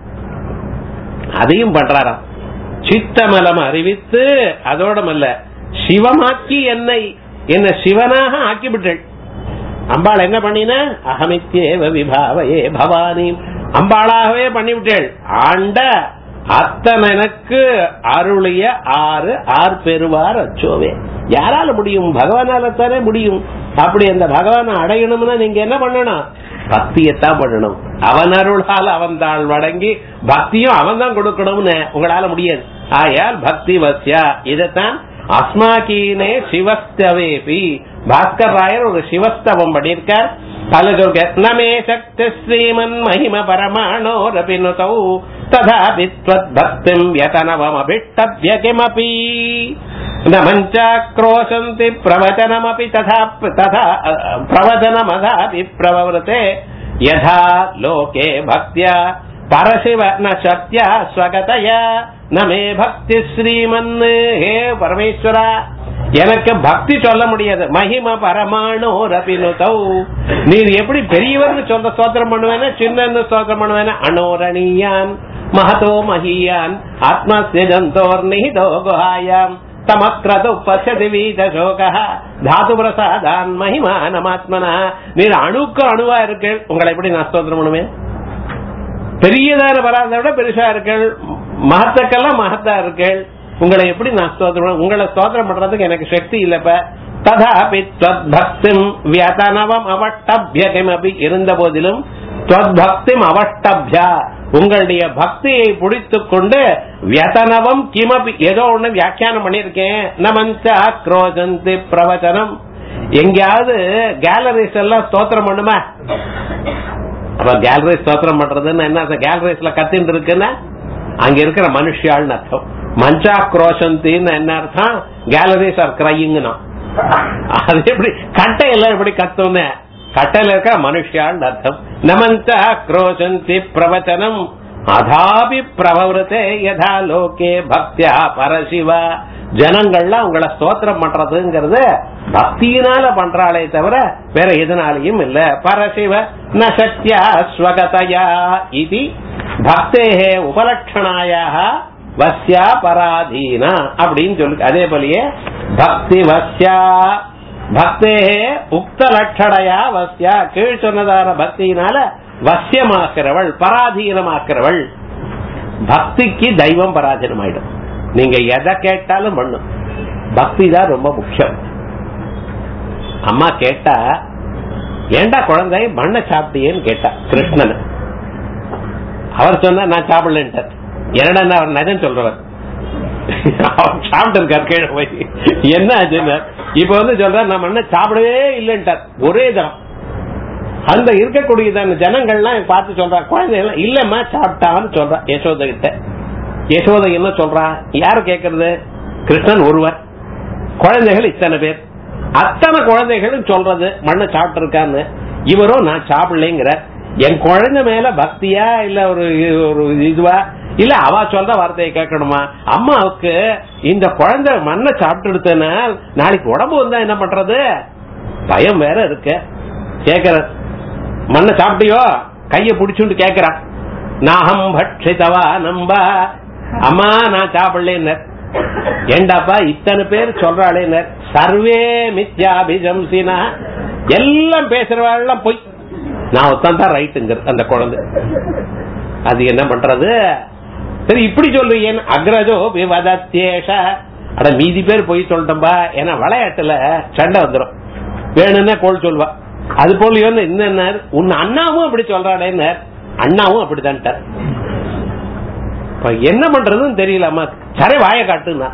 அதையும் பண்றாராம் சித்தமலம் அறிவித்து அதோடமல்ல சிவமாக்கி என்னை என்ன சிவனாக ஆக்கிவிட்டள் அம்பாள் என்ன பண்ணின அகமித்யேவ விபாவையே பவானி அம்பாளாகவே பண்ணிவிட்டேள் ஆண்ட அத்தனை எனக்கு அருளிய ஆறு ஆர் பெறுவார் அச்சோவே யாரால முடியும் பகவானால தானே முடியும் அப்படி அந்த பகவானை அடையணும்னா நீங்க என்ன பண்ணணும் பக்தியத்தான் பண்ணணும் அவன் அருளால் அவன் தாள் வடங்கி பக்தியும் அவன் தான் கொடுக்கணும்னு உங்களால முடியாது ஆயால் பக்தி வசியா இதத்தான் அஸ்மாக்கீனே சிவஸ்தவேபி பாஸ்கர் ராயர் ஒரு சிவஸ்தவம் பண்ணியிருக்கார் பல சொல்க நமே சக்தி ஸ்ரீமன் மகிம பரமாணோரபினுதௌ ததாபி பக்திம் யதனவமபிட்டப்ய கிமபி न मञ्चाक्रोशन्ति प्रवचनमपि तथा तथा प्रवचनमधापि प्रवृते यथा लोके भक्त्या परशिव न शक्त्या स्वगतया न मे भक्ति श्रीमन् हे பரமேஸ்வரா எனக்கு பக்தி சொல்ல முடியாது மகிம பரமாணோ ரபினுதௌ நீர் எப்படி பெரியவர்னு சொல்ல ஸ்தோத்திரம் பண்ணுவேனா சின்னன்னு ஸ்தோத்திரம் பண்ணுவேனா அனோரணீயான் மகதோ மகியான் ஆத்மஸ்ய ஜந்தோர் நிஹிதோ குஹாயாம் தமக்ரது பசதி வீதசோக தாது பிரசாதான் மகிமானமாத்மனா நீர் அணுக்கு அணுவா இருக்கள் உங்களை எப்படி நான் ஸ்தோத்திரம் பண்ணுவேன் பெரியதான பராதை விட பெருசா இருக்கள் மகத்துக்கெல்லாம் மகத்தா இருக்கள் உங்களை எப்படி நான் ஸ்தோத்திரம் பண்ண- உங்களை ஸ்தோத்திரம் பண்றதுக்கு எனக்கு சக்தி இல்லப்ப ததாபி பக்திம் வியதனவம் அவட்டபிய கிமபி இருந்த போதிலும் பக்திம் அவட்டபியா உங்களுடைய பக்தியை பிடித்துக் கொண்டு வியதனவம் கிமபி ஏதோ ஒண்ணு வியாக்கியானம் பண்ணிருக்கேன் நமஞ்ச ஆக்ரோஜந்தி பிரவச்சனம் எங்கேயாவது கேலரிஸ் எல்லாம் ஸ்தோத்திரம் பண்ணுமா அப்ப கேலரி ஸ்தோத்திரம் பண்றதுன்னு என்ன கேலரிஸ்ல கத்தின்னு இருக்குன்னா அங்க இருக்கிற மனுஷியாள்னு அர்த்தம் மஞ்சாக்ரோஷந்தின்னு என்ன அர்த்தம் கேலரிஸ் ஆர் கிரையிங்னா அது எப்படி கட்டையெல்லாம் எப்படி கத்தும்னு கட்டையில இருக்கிற மனுஷியாள்னு அர்த்தம் நமஞ்சா குரோஷந்தி பிரவச்சனம் அதாபி பிரபவருத்தே யதா லோகே பக்தியா பரசிவா ஜனங்கள்லாம் உங்களை ஸ்தோத்திரம் பண்றதுங்கிறது பக்தியினால பண்றாளே தவிர வேற எதனாலையும் இல்ல பரசிவ ந சக்தியா ஸ்வகதயா இது பக்தேகே உபலட்சணாயாக வஸ்யா பராதீனா அப்படின்னு சொல்லு அதே போலயே பக்தி வஸ்யா பக்தே உக்த லட்சணையா வஸ்யா கீழ் சொன்னதான பக்தியினால வசியமாக்கிறவள் பராதீனமாக்கிறவள் பக்திக்கு தெய்வம் பராதீனமாயிடும் நீங்க எதை கேட்டாலும் பண்ணும் பக்தி தான் ரொம்ப முக்கியம் அம்மா கேட்டா ஏண்டா குழந்தை மண்ணை சாப்பிட்டியேன்னு கேட்டா கிருஷ்ணன் அவர் சொன்னா நான் சாப்பிடலன்ட்டார் என்னடா அவர் நிஜம் சொல்றவர் அவர் சாப்பிட்டு இருக்கார் கீழே போய் என்ன ஆச்சுன்னா இப்ப வந்து சொல்றார் நான் மண்ணை சாப்பிடவே இல்லைன்ட்டார் ஒரே தரம் அந்த இருக்கக்கூடியதான ஜனங்கள்லாம் பார்த்து சொல்றா குழந்தைகள் இல்லம்மா சாப்பிட்டான்னு சொல்றா யசோத கிட்ட யசோதை என்ன சொல்றா யாரு கேக்குறது கிருஷ்ணன் ஒருவர் குழந்தைகள் இத்தனை பேர் அத்தனை குழந்தைகளும் சொல்றது மண்ணை சாப்பிட்டு இருக்கான்னு இவரும் நான் சாப்பிடலைங்கிற என் குழந்தை மேல பக்தியா இல்ல ஒரு ஒரு இதுவா இல்ல அவ சொல்ற வார்த்தையை கேட்கணுமா அம்மாவுக்கு இந்த குழந்தை மண்ணை சாப்பிட்டு எடுத்தனால் நாளைக்கு உடம்பு வந்தா என்ன பண்றது பயம் வேற இருக்கு கேக்குற மண்ணை சாப்பிட்டியோ கைய புடிச்சுட்டு கேக்குறான் நாகம் பட்சிதவா நம்பா அம்மா நான் சாப்பிடலேன்னர் ஏண்டாப்பா இத்தனை பேர் சொல்றாளேன்னர் சர்வே மித்யாபிஜம்சினா எல்லாம் பேசுறவாள் போய் நான் ஒத்தன் தான் ரைட்டுங்க அந்த குழந்தை அது என்ன பண்றது சரி இப்படி சொல்றீங்க அக்ரஜோ விவதத்தேஷ அட மீதி பேர் போய் சொல்லிட்டோம்பா ஏன்னா விளையாட்டுல சண்டை வந்துடும் வேணும்னா கோல் சொல்வா அது போல என்ன உன் அண்ணாவும் அப்படி சொல்றாடேன்னு அண்ணாவும் அப்படித்தான்ட்டார் இப்ப என்ன பண்றதுன்னு தெரியலம்மா சரி வாய காட்டுனா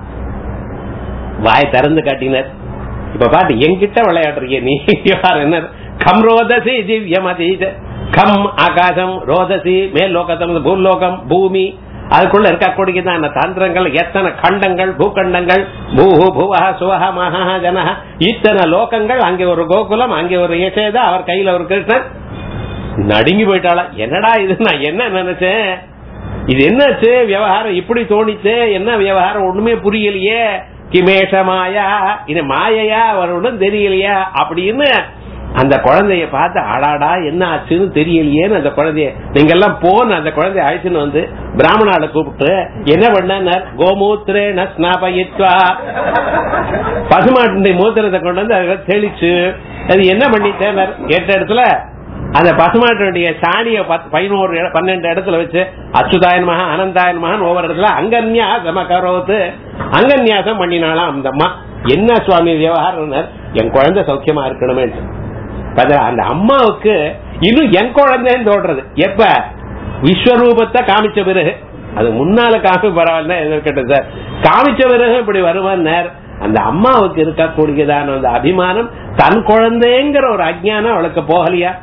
வாய திறந்து காட்டினார் இப்ப பாத்து என்கிட்ட விளையாடுறீங்க நீ யார் என்ன கம் ரோதசி திவ்யம் அதீத கம் ஆகாசம் ரோதசி மேல் லோகத்தம் பூலோகம் பூமி அதுக்குள்ள இருக்கக்கூடியதான தந்திரங்கள் எத்தனை கண்டங்கள் பூகண்டங்கள் பூஹு புவஹ சுவஹ மகா ஜனஹ இத்தனை லோகங்கள் அங்கே ஒரு கோகுலம் அங்கே ஒரு யசேதா அவர் கையில ஒரு கிருஷ்ணன் நடுங்கி போயிட்டாளா என்னடா இது நான் என்ன நினைச்சேன் இது என்னாச்சு விவகாரம் இப்படி தோணிச்சு என்ன விவகாரம் ஒண்ணுமே புரியலையே கிமேஷ மாயா இது மாயையா அவர் ஒன்றும் தெரியலையா அப்படின்னு அந்த குழந்தைய பார்த்து அடாடா என்ன ஆச்சுன்னு தெரியலையேன்னு அந்த குழந்தைய நீங்க எல்லாம் போன அந்த குழந்தைய அழைச்சுன்னு வந்து பிராமணால கூப்பிட்டு என்ன பண்ண கோமூத்திரே நஸ்நாபயித்வா பசுமாட்டுடைய மூத்திரத்தை கொண்டு வந்து அதுல தெளிச்சு அது என்ன பண்ணிட்டேன் கேட்ட இடத்துல அந்த பசுமாட்டினுடைய சாணிய பதினோரு பன்னெண்டு இடத்துல வச்சு அச்சுதாயன் மகா அனந்தாயன் மகான் ஒவ்வொரு இடத்துல அங்கன்யாசம கரோத்து அங்கன்யாசம் பண்ணினாலாம் அந்த அம்மா என்ன சுவாமி விவகாரம் என் குழந்தை சௌக்கியமா இருக்கணுமே அந்த அம்மாவுக்கு இன்னும் என் குழந்தைன்னு தோன்றது எப்ப விஸ்வரூபத்தை காமிச்ச பிறகு அது முன்னால காமி பரவாயில்ல எதிர்கட்டும் சார் காமிச்ச பிறகு இப்படி வருவான் அந்த அம்மாவுக்கு இருக்கக்கூடியதான அந்த அபிமானம் தன் குழந்தைங்கிற ஒரு அஜ்ஞானம் அவளுக்கு போகலையா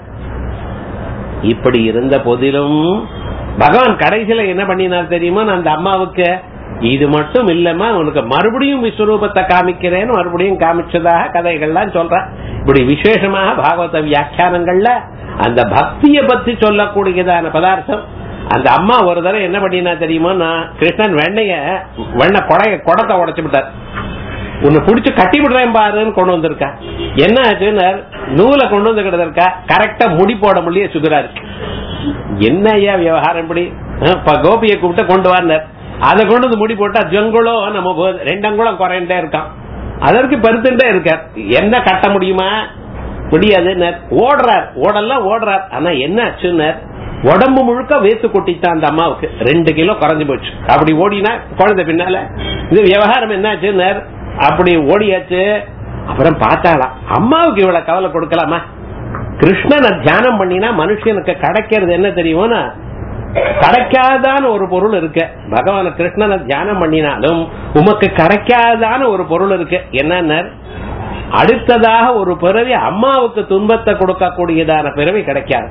இப்படி இருந்த போதிலும் பகவான் கடைசியில என்ன பண்ணினார் தெரியுமா அந்த அம்மாவுக்கு இது மட்டும் இல்லம்மா உனக்கு மறுபடியும் விஸ்வரூபத்தை காமிக்கிறேன்னு மறுபடியும் காமிச்சதாக கதைகள்லாம் சொல்ற இப்படி விசேஷமாக பாகவத வியாக்கியானங்கள்ல அந்த பக்திய பத்தி சொல்லக்கூடியதான பதார்த்தம் அந்த அம்மா ஒரு தடவை என்ன பண்ணினா தெரியுமா நான் கிருஷ்ணன் வெண்ணைய வெண்ண கொடைய குடத்தை உடைச்சு விட்டார் உன்னை புடிச்சு கட்டி விடுறேன் பாருன்னு கொண்டு வந்திருக்கா என்ன ஆச்சுன்னு நூலை கொண்டு வந்து கிடந்திருக்கா கரெக்டா முடி போட முடிய சுகரா இருக்கு என்ன ஐயா விவகாரம் இப்படி கோபியை கூப்பிட்டு கொண்டு வந்தார் அதை கொண்டு வந்து முடி போட்டா ஜங்குளம் நம்ம ரெண்டங்குளம் குறைண்டே இருக்கான் அதற்கு பருத்துட்டே இருக்கார் என்ன கட்ட முடியுமா முடியாது ஓடுறார் ஓடலாம் ஓடுறார் ஆனா என்ன ஆச்சுன்னு உடம்பு முழுக்க வேத்து கொட்டித்தான் அந்த அம்மாவுக்கு ரெண்டு கிலோ குறைஞ்சு போச்சு அப்படி ஓடினா குழந்தை பின்னால இது விவகாரம் என்ன ஆச்சுன்னு அப்படி ஓடியாச்சு அப்புறம் பார்த்தாலாம் அம்மாவுக்கு இவ்வளவு கவலை கொடுக்கலாமா கிருஷ்ணனை தியானம் பண்ணினா மனுஷனுக்கு கிடைக்கிறது என்ன தெரியுமோனா கிடைக்காதான ஒரு பொருள் இருக்கு பகவான கிருஷ்ணனை தியானம் பண்ணினாலும் உமக்கு கிடைக்காதான ஒரு பொருள் இருக்கு என்னன்னு அடுத்ததாக ஒரு பிறவி அம்மாவுக்கு துன்பத்தை கொடுக்கக்கூடியதான பிறவி கிடைக்காது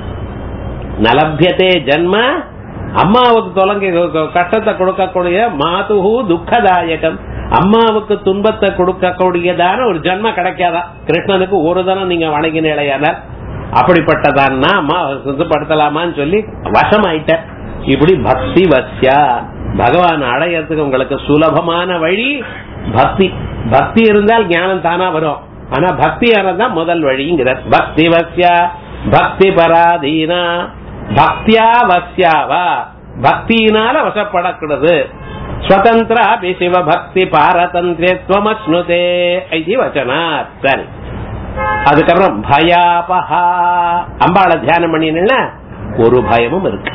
நலபியத்தே ஜன்ம அம்மாவுக்கு தொலங்கி கஷ்டத்தை கொடுக்கக்கூடிய மாதுகு துக்கதாயகம் அம்மாவுக்கு துன்பத்தை கொடுக்கக்கூடியதான ஒரு ஜென்ம கிடைக்காதா கிருஷ்ணனுக்கு ஒரு தரம் நீங்க வணங்கினேலையானார் அப்படிப்பட்டதான் அம்மா சுத்தப்படுத்தலாமான்னு சொல்லி வசமாயிட்ட இப்படி பக்தி வசியா பகவான் அடையறதுக்கு உங்களுக்கு சுலபமான வழி பக்தி பக்தி இருந்தால் ஞானம் தானா வரும் ஆனா பக்தியானதான் முதல் வழிங்கிறார் பக்தி வசியா பக்தி பராதீனா பக்தியா வசியாவா பக்தியினால வசப்படக்கூடாது ஸ்வதந்திரா சிவ பக்தி பாரதந்திரத்வமஸ்னுதே இது வச்சனாத் சரி அதுக்கப்புறம் பயாபஹா அம்பாளை தியானம் பண்ணினா ஒரு பயமும் இருக்கு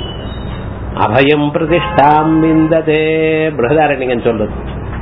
அபயம் பிரதிஷ்டாம் விந்ததே பிரகதாரண்யன் சொல்றது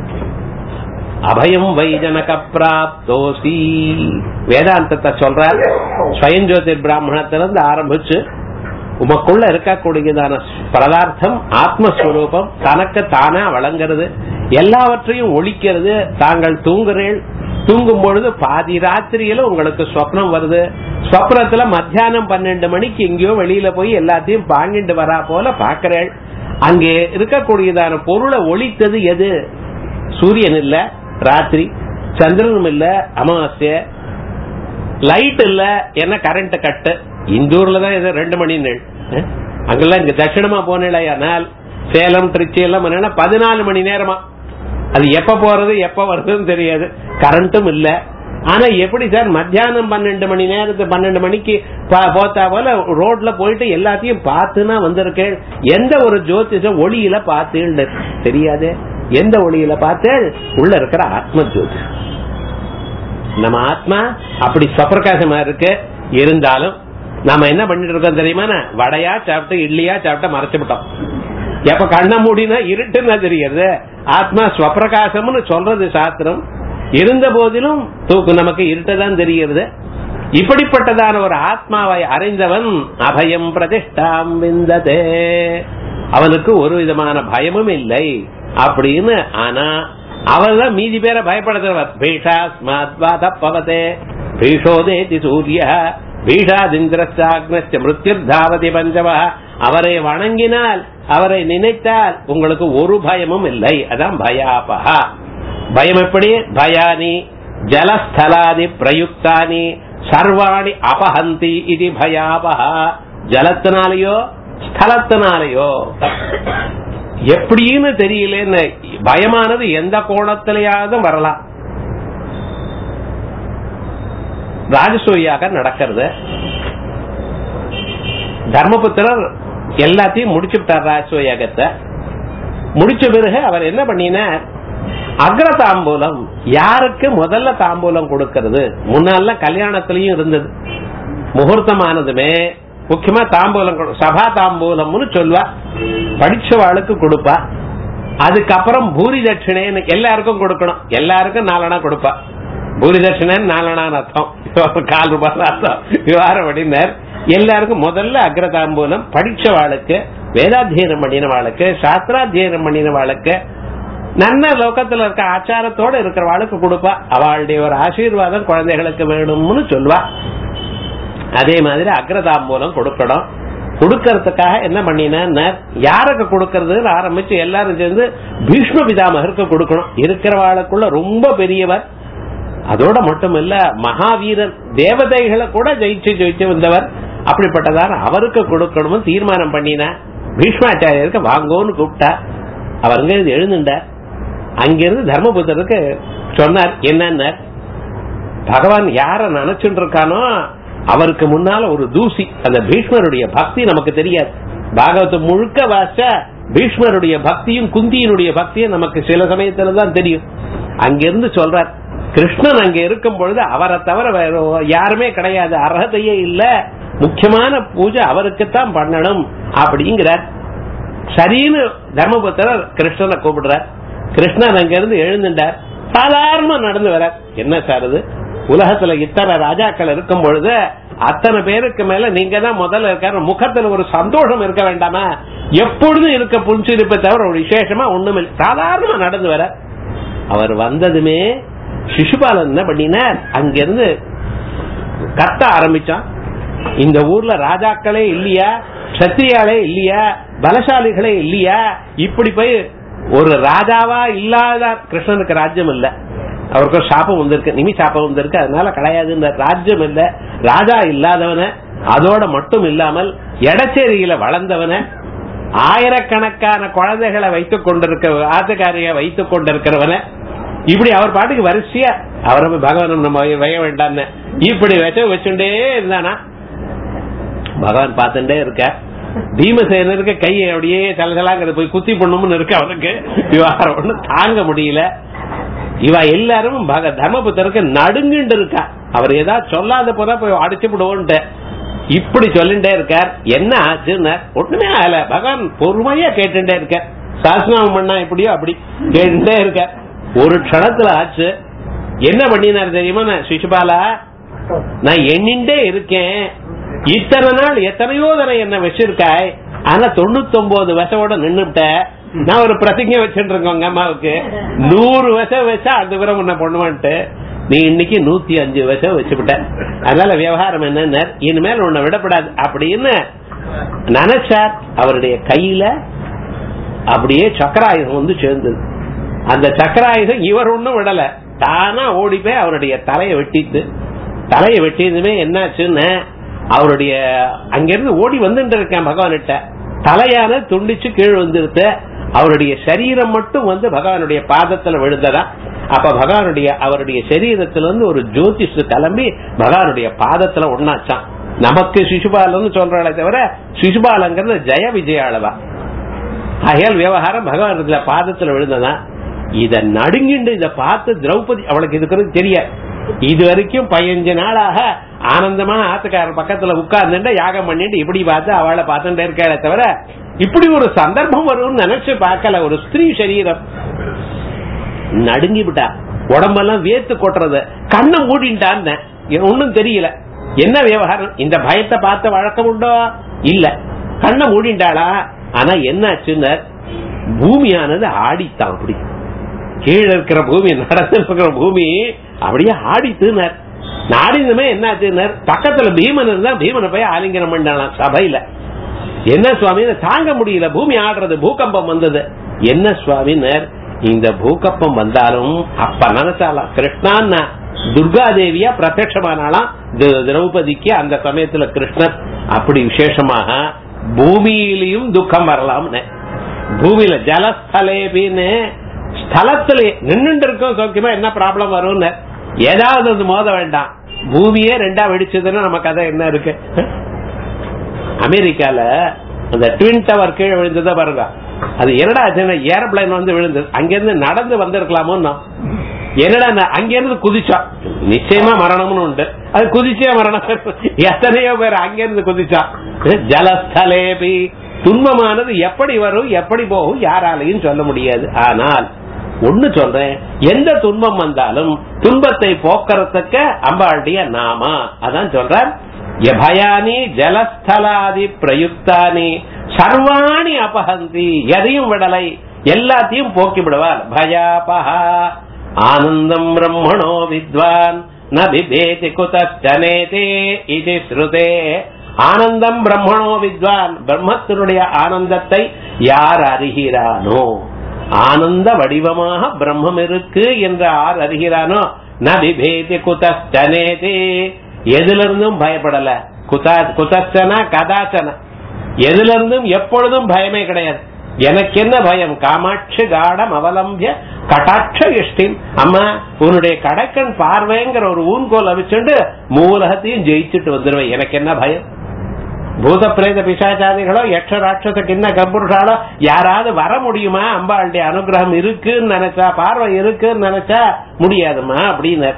அபயம் வைஜனக பிராப்தோசி வேதாந்தத்தை சொல்றார் ஸ்வயஞ்சோதிர் பிராமணத்திலிருந்து ஆரம்பிச்சு உமக்குள்ள இருக்கக்கூடியதான பதார்த்தம் ஆத்மஸ்வரூபம் தனக்கு தானா வழங்குறது எல்லாவற்றையும் ஒழிக்கிறது தாங்கள் தூங்குறீள் தூங்கும் பொழுது பாதி ராத்திரியில உங்களுக்கு சொப்னம் வருது சொப்னத்துல மத்தியானம் பன்னெண்டு மணிக்கு எங்கேயோ வெளியில போய் எல்லாத்தையும் பாங்கிட்டு வரா போல பாக்குறேள் அங்கே இருக்கக்கூடியதான பொருளை ஒழித்தது எது சூரியன் இல்ல ராத்திரி சந்திரனும் இல்ல அமாவாசை லைட் இல்ல என்ன கரண்ட் கட்டு இந்த ஊர்ல தான் இது ரெண்டு மணி நேள் அங்கெல்லாம் இங்க தட்சிணமா போனால் சேலம் திருச்சி எல்லாம் பதினாலு மணி நேரமா அது எப்ப போறது எப்ப வருதுன்னு தெரியாது கரண்ட்டும் இல்ல ஆனா எப்படி சார் மத்தியானம் பன்னெண்டு மணி நேரத்து பன்னெண்டு மணிக்கு போத்தா போல ரோட்ல போயிட்டு எல்லாத்தையும் பார்த்துனா வந்திருக்கேன் எந்த ஒரு ஜோதிஷம் ஒளியில பார்த்தேன் தெரியாது எந்த ஒளியில பார்த்தேன் உள்ள இருக்கிற ஆத்ம ஜோதி நம்ம ஆத்மா அப்படி சப்பிரகாசமா இருக்கு இருந்தாலும் நாம என்ன பண்ணிட்டு இருக்கோம் தெரியுமா வடையா சாப்பிட்டு இட்லியா சாப்பிட்டு மறைச்சு விட்டோம் எப்ப கண்ண மூடினா இருட்டுன்னா தெரியுது ஆத்மா ஸ்வப்பிரகாசம்னு சொல்றது சாஸ்திரம் இருந்த போதிலும் தூக்கு நமக்கு இருட்டதான் தெரிகிறது இப்படிப்பட்டதான ஒரு ஆத்மாவை அறிந்தவன் அபயம் பிரதிஷ்டாம் விந்ததே அவனுக்கு ஒரு விதமான பயமும் இல்லை அப்படின்னு ஆனா அவன் தான் மீதி பேரை பயப்படுத்துறவர் பீஷாஸ்மாத்வாதப்பவதே பீஷோதேதி சூரிய பீஷாதிந்திரஸ்தாக்னஸ்ய மிருத்யுர்தாவதி பஞ்சவ அவரை வணங்கினால் அவரை நினைத்தால் உங்களுக்கு ஒரு பயமும் இல்லை அதான் பயாபகா பயம் எப்படி பயானி ஜலஸ்தலாதி பிரயுக்தானி சர்வாணி அபஹந்தி இது பயாபகா ஜலத்தினாலேயோ ஸ்தலத்தினாலேயோ எப்படின்னு தெரியலன்னு பயமானது எந்த கோணத்திலேயாவது வரலாம் ராஜசூயாக நடக்கிறது தர்மபுத்திரர் எல்லாத்தையும் முடிச்சுட்டார் ராஜசூயாகத்தை முடிச்ச பிறகு அவர் என்ன பண்ணினார் அக்ர தாம்பூலம் யாருக்கு முதல்ல தாம்பூலம் கொடுக்கிறது முன்னால கல்யாணத்திலயும் இருந்தது முகூர்த்தமானதுமே முக்கியமா தாம்பூலம் கொடு- சபா தாம்பூலம்னு சொல்வா படிச்சவாளுக்கு கொடுப்பா அதுக்கப்புறம் பூரி தட்சிணேன்னு எல்லாருக்கும் கொடுக்கணும் எல்லாருக்கும் நாலனா கொடுப்பா பூரி தட்சிணேன்னு நாலனான்னு அர்த்தம் ஒரு கால் ரூபாய் அர்த்தம் விவகாரம் பண்ணினார் எல்லாருக்கும் முதல்ல அக்ர தாம்பூலம் படிச்சவாளுக்கு வேதாத்தியனம் பண்ணினவாளுக்கு சாஸ்திராத்தியனம் பண்ணினவாளுக்கு நல்ல லோகத்துல இருக்க ஆச்சாரத்தோட இருக்கிறவாளுக்கு கொடுப்பா அவளுடைய ஒரு ஆசீர்வாதம் குழந்தைகளுக்கு வேணும்னு சொல்வா அதே மாதிரி அக்ரதாம்பூலம் கொடுக்கணும் கொடுக்கறதுக்காக என்ன பண்ணினா யாருக்கு கொடுக்கறதுன்னு ஆரம்பிச்சு எல்லாரும் சேர்ந்து பீஷ்ம பிதாமகருக்கு கொடுக்கணும் இருக்கிறவாளுக்குள்ள ரொம்ப பெரியவர் அதோட மட்டும் இல்ல மகாவீரர் தேவதைகளை கூட ஜெயிச்சு ஜெயிச்சு வந்தவர் அப்படிப்பட்டதான அவருக்கு கொடுக்கணும்னு தீர்மானம் பண்ணின பீஷ்மாச்சாரியருக்கு வாங்கோன்னு கூப்பிட்டா அவர் அங்க இருந்து எழுந்துட்டார் அங்கிருந்து தர்மபுத்தருக்கு சொன்னார் என்னன்னார் பகவான் யார நினைச்சுட்டு இருக்கானோ அவருக்கு முன்னால ஒரு தூசி அந்த பீஷ்மருடைய பக்தி நமக்கு தெரியாது பாகவத்தை முழுக்க வாச பீஷ்மருடைய பக்தியும் குந்தியினுடைய பக்தியும் நமக்கு சில சமயத்துல தான் தெரியும் அங்கிருந்து சொல்றார் கிருஷ்ணன் அங்க இருக்கும் பொழுது அவரை தவிர வேற யாருமே கிடையாது அர்ஹதையே இல்ல முக்கியமான பூஜை அவருக்குத்தான் பண்ணணும் அப்படிங்கிறார் சரின்னு தர்மபுத்திரர் கிருஷ்ணனை கூப்பிடுறார் கிருஷ்ணன் அங்க இருந்து எழுந்துட்டார் சாதாரணமா நடந்து வர என்ன சார் இது உலகத்துல இத்தனை ராஜாக்கள் இருக்கும் பொழுது அத்தனை பேருக்கு மேல நீங்க தான் முதல்ல இருக்காரு முகத்துல ஒரு சந்தோஷம் இருக்க வேண்டாமா எப்பொழுதும் இருக்க புஞ்சிருப்பை தவிர ஒரு விசேஷமா ஒண்ணுமில்லை சாதாரணமா நடந்து வர அவர் வந்ததுமே சிசுபாலன் என்ன பண்ணினார் அங்கிருந்து கத்த ஆரம்பிச்சான் இந்த ஊர்ல ராஜாக்களே இல்லையா சத்திரியாளே இல்லையா பலசாலிகளே இல்லையா இப்படி போய் ஒரு ராஜாவா இல்லாத கிருஷ்ணனுக்கு ராஜ்யம் இல்ல அவருக்கு ஒரு சாபம் வந்திருக்கு நிமி சாபம் வந்திருக்கு அதனால கிடையாது இந்த ராஜ்யம் இல்ல ராஜா இல்லாதவன அதோட மட்டும் இல்லாமல் எடச்சேரியில வளர்ந்தவன ஆயிரக்கணக்கான குழந்தைகளை வைத்துக் கொண்டிருக்க ஆத்துக்காரிய வைத்துக் கொண்டிருக்கிறவன இப்படி அவர் பாட்டுக்கு வரிசையா அவரை போய் பகவான் நம்ம வய வேண்டாம்னு இப்படி வச்ச வச்சுட்டே இருந்தானா பகவான் பார்த்துட்டே இருக்க பீமசேனருக்கு கையை அப்படியே தலதலாங்கிறது போய் குத்தி பண்ணும்னு இருக்கு அவனுக்கு விவகாரம் ஒண்ணு தாங்க முடியல இவ எல்லாரும் பக- தர்மபுத்தருக்கு நடுங்கிட்டு இருக்கா அவர் ஏதாவது சொல்லாத போதா போய் அடிச்சு விடுவோன்ட்டு இப்படி சொல்லிட்டே இருக்கார் என்ன ஆச்சுன்னு ஒண்ணுமே ஆகல பகவான் பொறுமையா கேட்டுட்டே இருக்க சாஸ்திரம் பண்ணா எப்படியோ அப்படி கேட்டுட்டே இருக்க ஒரு க்ஷணத்துல ஆச்சு என்ன பண்ணினார் தெரியுமா நான் சிசுபாலா நான் எண்ணிண்டே இருக்கேன் இத்தனை நாள் எத்தனையோ தடவை என்ன வச்சிருக்காய் ஆனா தொண்ணூத்தி ஒன்பது வசவோட நின்னுட்ட நான் ஒரு பிரதிஜை வச்சுட்டு இருக்கோம் உங்க அம்மாவுக்கு நூறு வசம் வச்சா அந்த பிறகு உன்னை பண்ணுவான்ட்டு நீ இன்னைக்கு நூத்தி அஞ்சு வசம் வச்சுவிட்ட அதனால விவகாரம் என்ன இனிமேல் உன்னை விடப்படாது அப்படின்னு நினைச்சார் அவருடைய கையில அப்படியே சக்கராயுதம் வந்து சேர்ந்தது அந்த சக்கராயுதம் இவர் ஒண்ணும் விடல தானா ஓடி போய் அவருடைய தலையை வெட்டித்து தலையை வெட்டியதுமே என்னாச்சுன்னு அவருடைய அங்கிருந்து ஓடி வந்துட்டு இருக்கேன் பகவான்கிட்ட தலையான துண்டிச்சு கீழ் வந்துருத்து அவருடைய சரீரம் மட்டும் வந்து பகவானுடைய பாதத்துல விழுந்ததா அப்ப பகவானுடைய அவருடைய சரீரத்துல ஒரு ஜோதிஷ் கிளம்பி பகவானுடைய பாதத்துல ஒன்னாச்சான் நமக்கு சிசுபாலன்னு சொல்றாளே தவிர சிசுபாலங்கிறது ஜெய விஜயாளவா ஆகையால் விவகாரம் பகவான் பாதத்துல விழுந்ததா இத நடுங்கிண்டு இத பார்த்து திரௌபதி அவளுக்கு இருக்கிறது தெரியாது இது வரைக்கும் பதினஞ்சு நாளாக ஆனந்தமா ஆத்துக்காரர் பக்கத்துல உட்கார்ந்துட்டு யாகம் பண்ணிட்டு இப்படி பார்த்து அவளை பார்த்துட்டே இருக்காளே தவிர இப்படி ஒரு சந்தர்ப்பம் வரும்னு நினைச்சு பார்க்கல ஒரு ஸ்திரீ சரீரம் நடுங்கி விட்டா உடம்பெல்லாம் வேத்து கொட்டுறது கண்ணை மூடிட்டான்னு ஒன்னும் தெரியல என்ன விவகாரம் இந்த பயத்தை பார்த்த வழக்கம் உண்டோ இல்ல கண்ணை மூடிண்டாளா ஆனா என்ன ஆச்சுன்னு பூமியானது ஆடித்தான் அப்படி கீழே இருக்கிற பூமி நடந்து இருக்கிற பூமி அப்படியே ஆடித்துனர் நாடினமே என்ன ஆச்சுனர் பக்கத்துல பீமன் இருந்தா பீமனை போய் ஆலிங்கனம் பண்ணலாம் சபையில என்ன சுவாமி தாங்க முடியல பூமி ஆடுறது பூகம்பம் வந்தது என்ன சுவாமினர் இந்த பூகம்பம் வந்தாலும் அப்ப நினைச்சாலாம் கிருஷ்ணான்னா துர்கா தேவியா பிரத்யமானாலாம் திரௌபதிக்கு அந்த சமயத்துல கிருஷ்ணன் அப்படி விசேஷமாக பூமியிலையும் துக்கம் வரலாம்னு பூமியில ஜலஸ்தலேபின்னு ஸ்தலத்துல நின்னுட்டு இருக்கோம் சௌக்கியமா என்ன ப்ராப்ளம் வரும்னு ஏதாவது வந்து மோத வேண்டாம் பூமியே ரெண்டா வெடிச்சதுன்னா நம்ம கதை என்ன இருக்கு அமெரிக்கால அந்த ட்வின் டவர் கீழே விழுந்ததா பாருங்க அது என்னடா ஏரோப்ளைன் வந்து விழுந்தது அங்கிருந்து நடந்து வந்திருக்கலாமோ என்னடா அங்கிருந்து குதிச்சா நிச்சயமா மரணம்னு உண்டு அது குதிச்சே மரணம் எத்தனையோ பேர் அங்கிருந்து குதிச்சா ஜலஸ்தலேபி துன்பமானது எப்படி வரும் எப்படி போகும் யாராலையும் சொல்ல முடியாது ஆனால் ஒண்ணு சொல்றேன் எந்த துன்பம் வந்தாலும் துன்பத்தை போக்குறதுக்கு அம்பாளுடைய நாமா அதான் சொல்றேன் பயானி ஜலஸ்தலாதி பிரயுக்தானி சர்வாணி அபஹந்தி எதையும் விடலை எல்லாத்தையும் போக்கி விடுவார் பயாபஹா ஆனந்தம் பிரம்மணோ வித்வான் ந பிபேதி குதச்சனேதே இது ஸ்ருதே ஆனந்தம் பிரம்மணோ வித்வான் பிரம்மத்தினுடைய ஆனந்தத்தை யார் அறிகிறானோ ஆனந்த வடிவமாக பிரம்மம் இருக்கு என்று யார் அறிகிறானோ ந பிபேதி குதச்சனேதே எதுல இருந்தும் பயப்படல குதா குதச்சன கதாச்சன எதுல இருந்தும் எப்பொழுதும் பயமே கிடையாது எனக்கு என்ன பயம் காமாட்சி காடம் அவலம்பிய கட்டாட்ச இஷ்டின் அம்மா உன்னுடைய கடைக்கண் பார்வைங்கிற ஒரு ஊன்கோல் வச்சுட்டு மூலகத்தையும் ஜெயிச்சுட்டு வந்துருவேன் எனக்கு என்ன பயம் பூத பிரேத பிசாச்சாதிகளோ யக்ஷ ராட்சச கிண்ண கம்புருஷாலோ யாராவது வர முடியுமா அம்பாளுடைய அனுகிரகம் இருக்குன்னு நினைச்சா பார்வை இருக்குன்னு நினைச்சா முடியாதுமா அப்படின்னு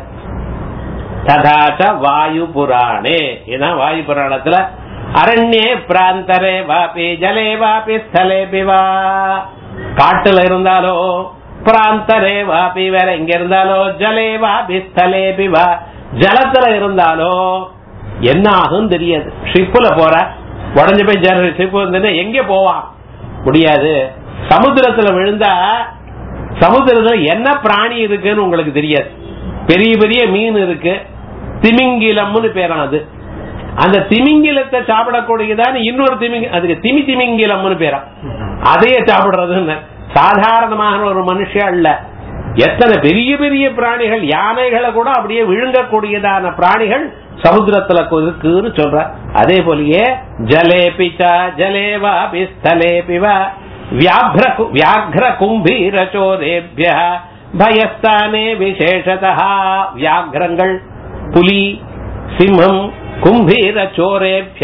ததாச்ச வாயு புராணே இதான் வாயு புராணத்துல அரண்யே பிராந்தரே வாபி ஜலே வாபி ஸ்தலே பிவா காட்டுல இருந்தாலோ பிராந்தரே வாபி வேற எங்க இருந்தாலோ ஜலே வாபி ஸ்தலே பிவா ஜலத்துல இருந்தாலோ என்ன ஆகும் தெரியாது ஷிப்புல போற உடஞ்சு போய் ஷிப்பு வந்து எங்க போவான் முடியாது சமுத்திரத்துல விழுந்தா சமுத்திரத்துல என்ன பிராணி இருக்குன்னு உங்களுக்கு தெரியாது பெரிய பெரிய மீன் இருக்கு திமிங்கிலம்னு பேரான் அது அந்த திமிங்கிலத்தை சாப்பிடக்கூடியதான் இன்னொரு திமிங்கி அதுக்கு திமி திமிங்கிலம்னு பேரா அதையே சாப்பிடுறதுன்னு சாதாரணமான ஒரு மனுஷன் அல்ல எத்தனை பெரிய பெரிய பிராணிகள் யானைகளை கூட அப்படியே விழுங்கக்கூடியதான பிராணிகள் சமுத்திரத்துல இருக்குன்னு சொல்ற அதே போலயே ஜலே பிச்சா ஜலேவா பிஸ்தலே பிவா வியாக்ர கும்பீர சோரேபிய பயஸ்தானே விசேஷதா வியாக்ரங்கள் புலி சிம்மம் கும்பீர சோரேபிய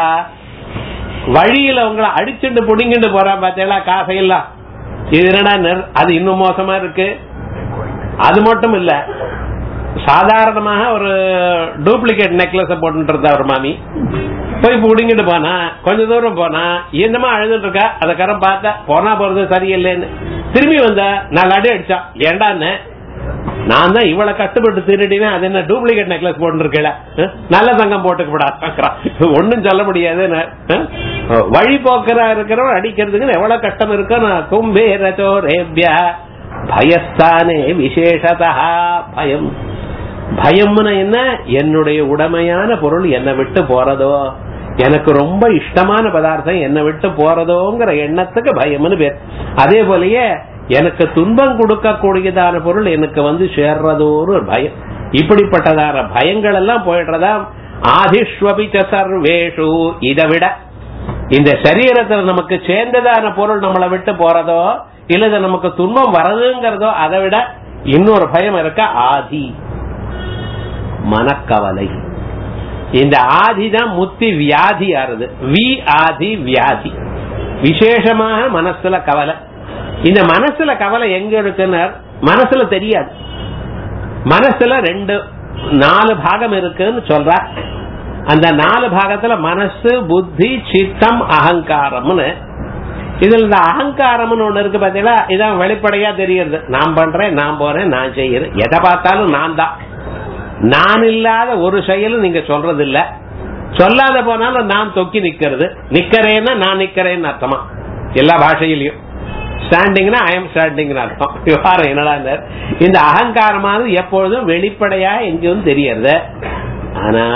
வழியில உங்களை அடிச்சுட்டு புடிங்கிட்டு போறா பார்த்தீங்களா காசையெல்லாம் இது என்னடா அது இன்னும் மோசமா இருக்கு அது மட்டும் இல்ல சாதாரணமாக ஒரு டூப்ளிகேட் நெக்லஸ் போட்டு இருந்தா ஒரு மாமி போய் புடிங்கிட்டு போனா கொஞ்ச தூரம் போனா என்னமா அழுதுட்டு இருக்கா அத கரம் பார்த்தா போனா போறது சரியில்லைன்னு திரும்பி வந்தா நாலு அடி அடிச்சான் ஏண்டான்னு நான் தான் இவ்வளவு கஷ்டப்பட்டு திருடினேன் அது என்ன டூப்ளிகேட் நெக்லஸ் போட்டு நல்ல தங்கம் போட்டுக்கப்படாது ஒன்னும் சொல்ல முடியாது வழி போக்கரா இருக்கிறவன் அடிக்கிறதுக்கு எவ்வளவு கஷ்டம் இருக்கும் கும்பே ரச்சோ ரேபியா பயஸ்தானே விசேஷதா பயம் பயம்னு என்ன என்னுடைய உடமையான பொருள் என்னை விட்டு போறதோ எனக்கு ரொம்ப இஷ்டமான பதார்த்தம் என்னை விட்டு போறதோங்கிற எண்ணத்துக்கு பயம்னு பேர் அதே போலயே எனக்கு துன்பம் கொடுக்கக்கூடியதான பொருள் எனக்கு வந்து சேர்றதோன்னு ஒரு பயம் இப்படிப்பட்டதான பயங்கள் எல்லாம் போயிடுறதா ஆதிஷ்வபிச்ச சர்வேஷு இதை விட இந்த சரீரத்துல நமக்கு சேர்ந்ததான பொருள் நம்மளை விட்டு போறதோ இல்ல நமக்கு துன்பம் வரதுங்கிறதோ அதை விட இன்னொரு பயம் இருக்க ஆதி மனக்கவலை இந்த ஆதி தான் முத்தி வியாதி ஆறுது வி ஆதி வியாதி விசேஷமாக மனசுல கவலை இந்த மனசுல கவலை எங்க இருக்குன்னு மனசுல தெரியாது மனசுல ரெண்டு நாலு பாகம் இருக்குன்னு சொல்ற அந்த நாலு பாகத்துல மனசு புத்தி சித்தம் அகங்காரம்னு இதுல இந்த அகங்காரம்னு ஒண்ணு இருக்கு பாத்தீங்களா இதான் வெளிப்படையா தெரியுது நான் பண்றேன் நான் போறேன் நான் செய்யறேன் எதை பார்த்தாலும் நான் தான் நான் இல்லாத ஒரு செயலும் நீங்க சொல்றது இல்ல சொல்லாத போனாலும் நான் தொக்கி நிக்கிறது நிக்கிறேன்னா நான் நிக்கிறேன்னு அர்த்தமா எல்லா பாஷையிலயும் ஸ்டாண்டிங்னா ஐ எம் ஸ்டாண்டிங் அர்த்தம் விவகாரம் என்னடா இந்த அகங்காரமானது எப்பொழுதும் வெளிப்படையா எங்கேயும் தெரியறது ஆனா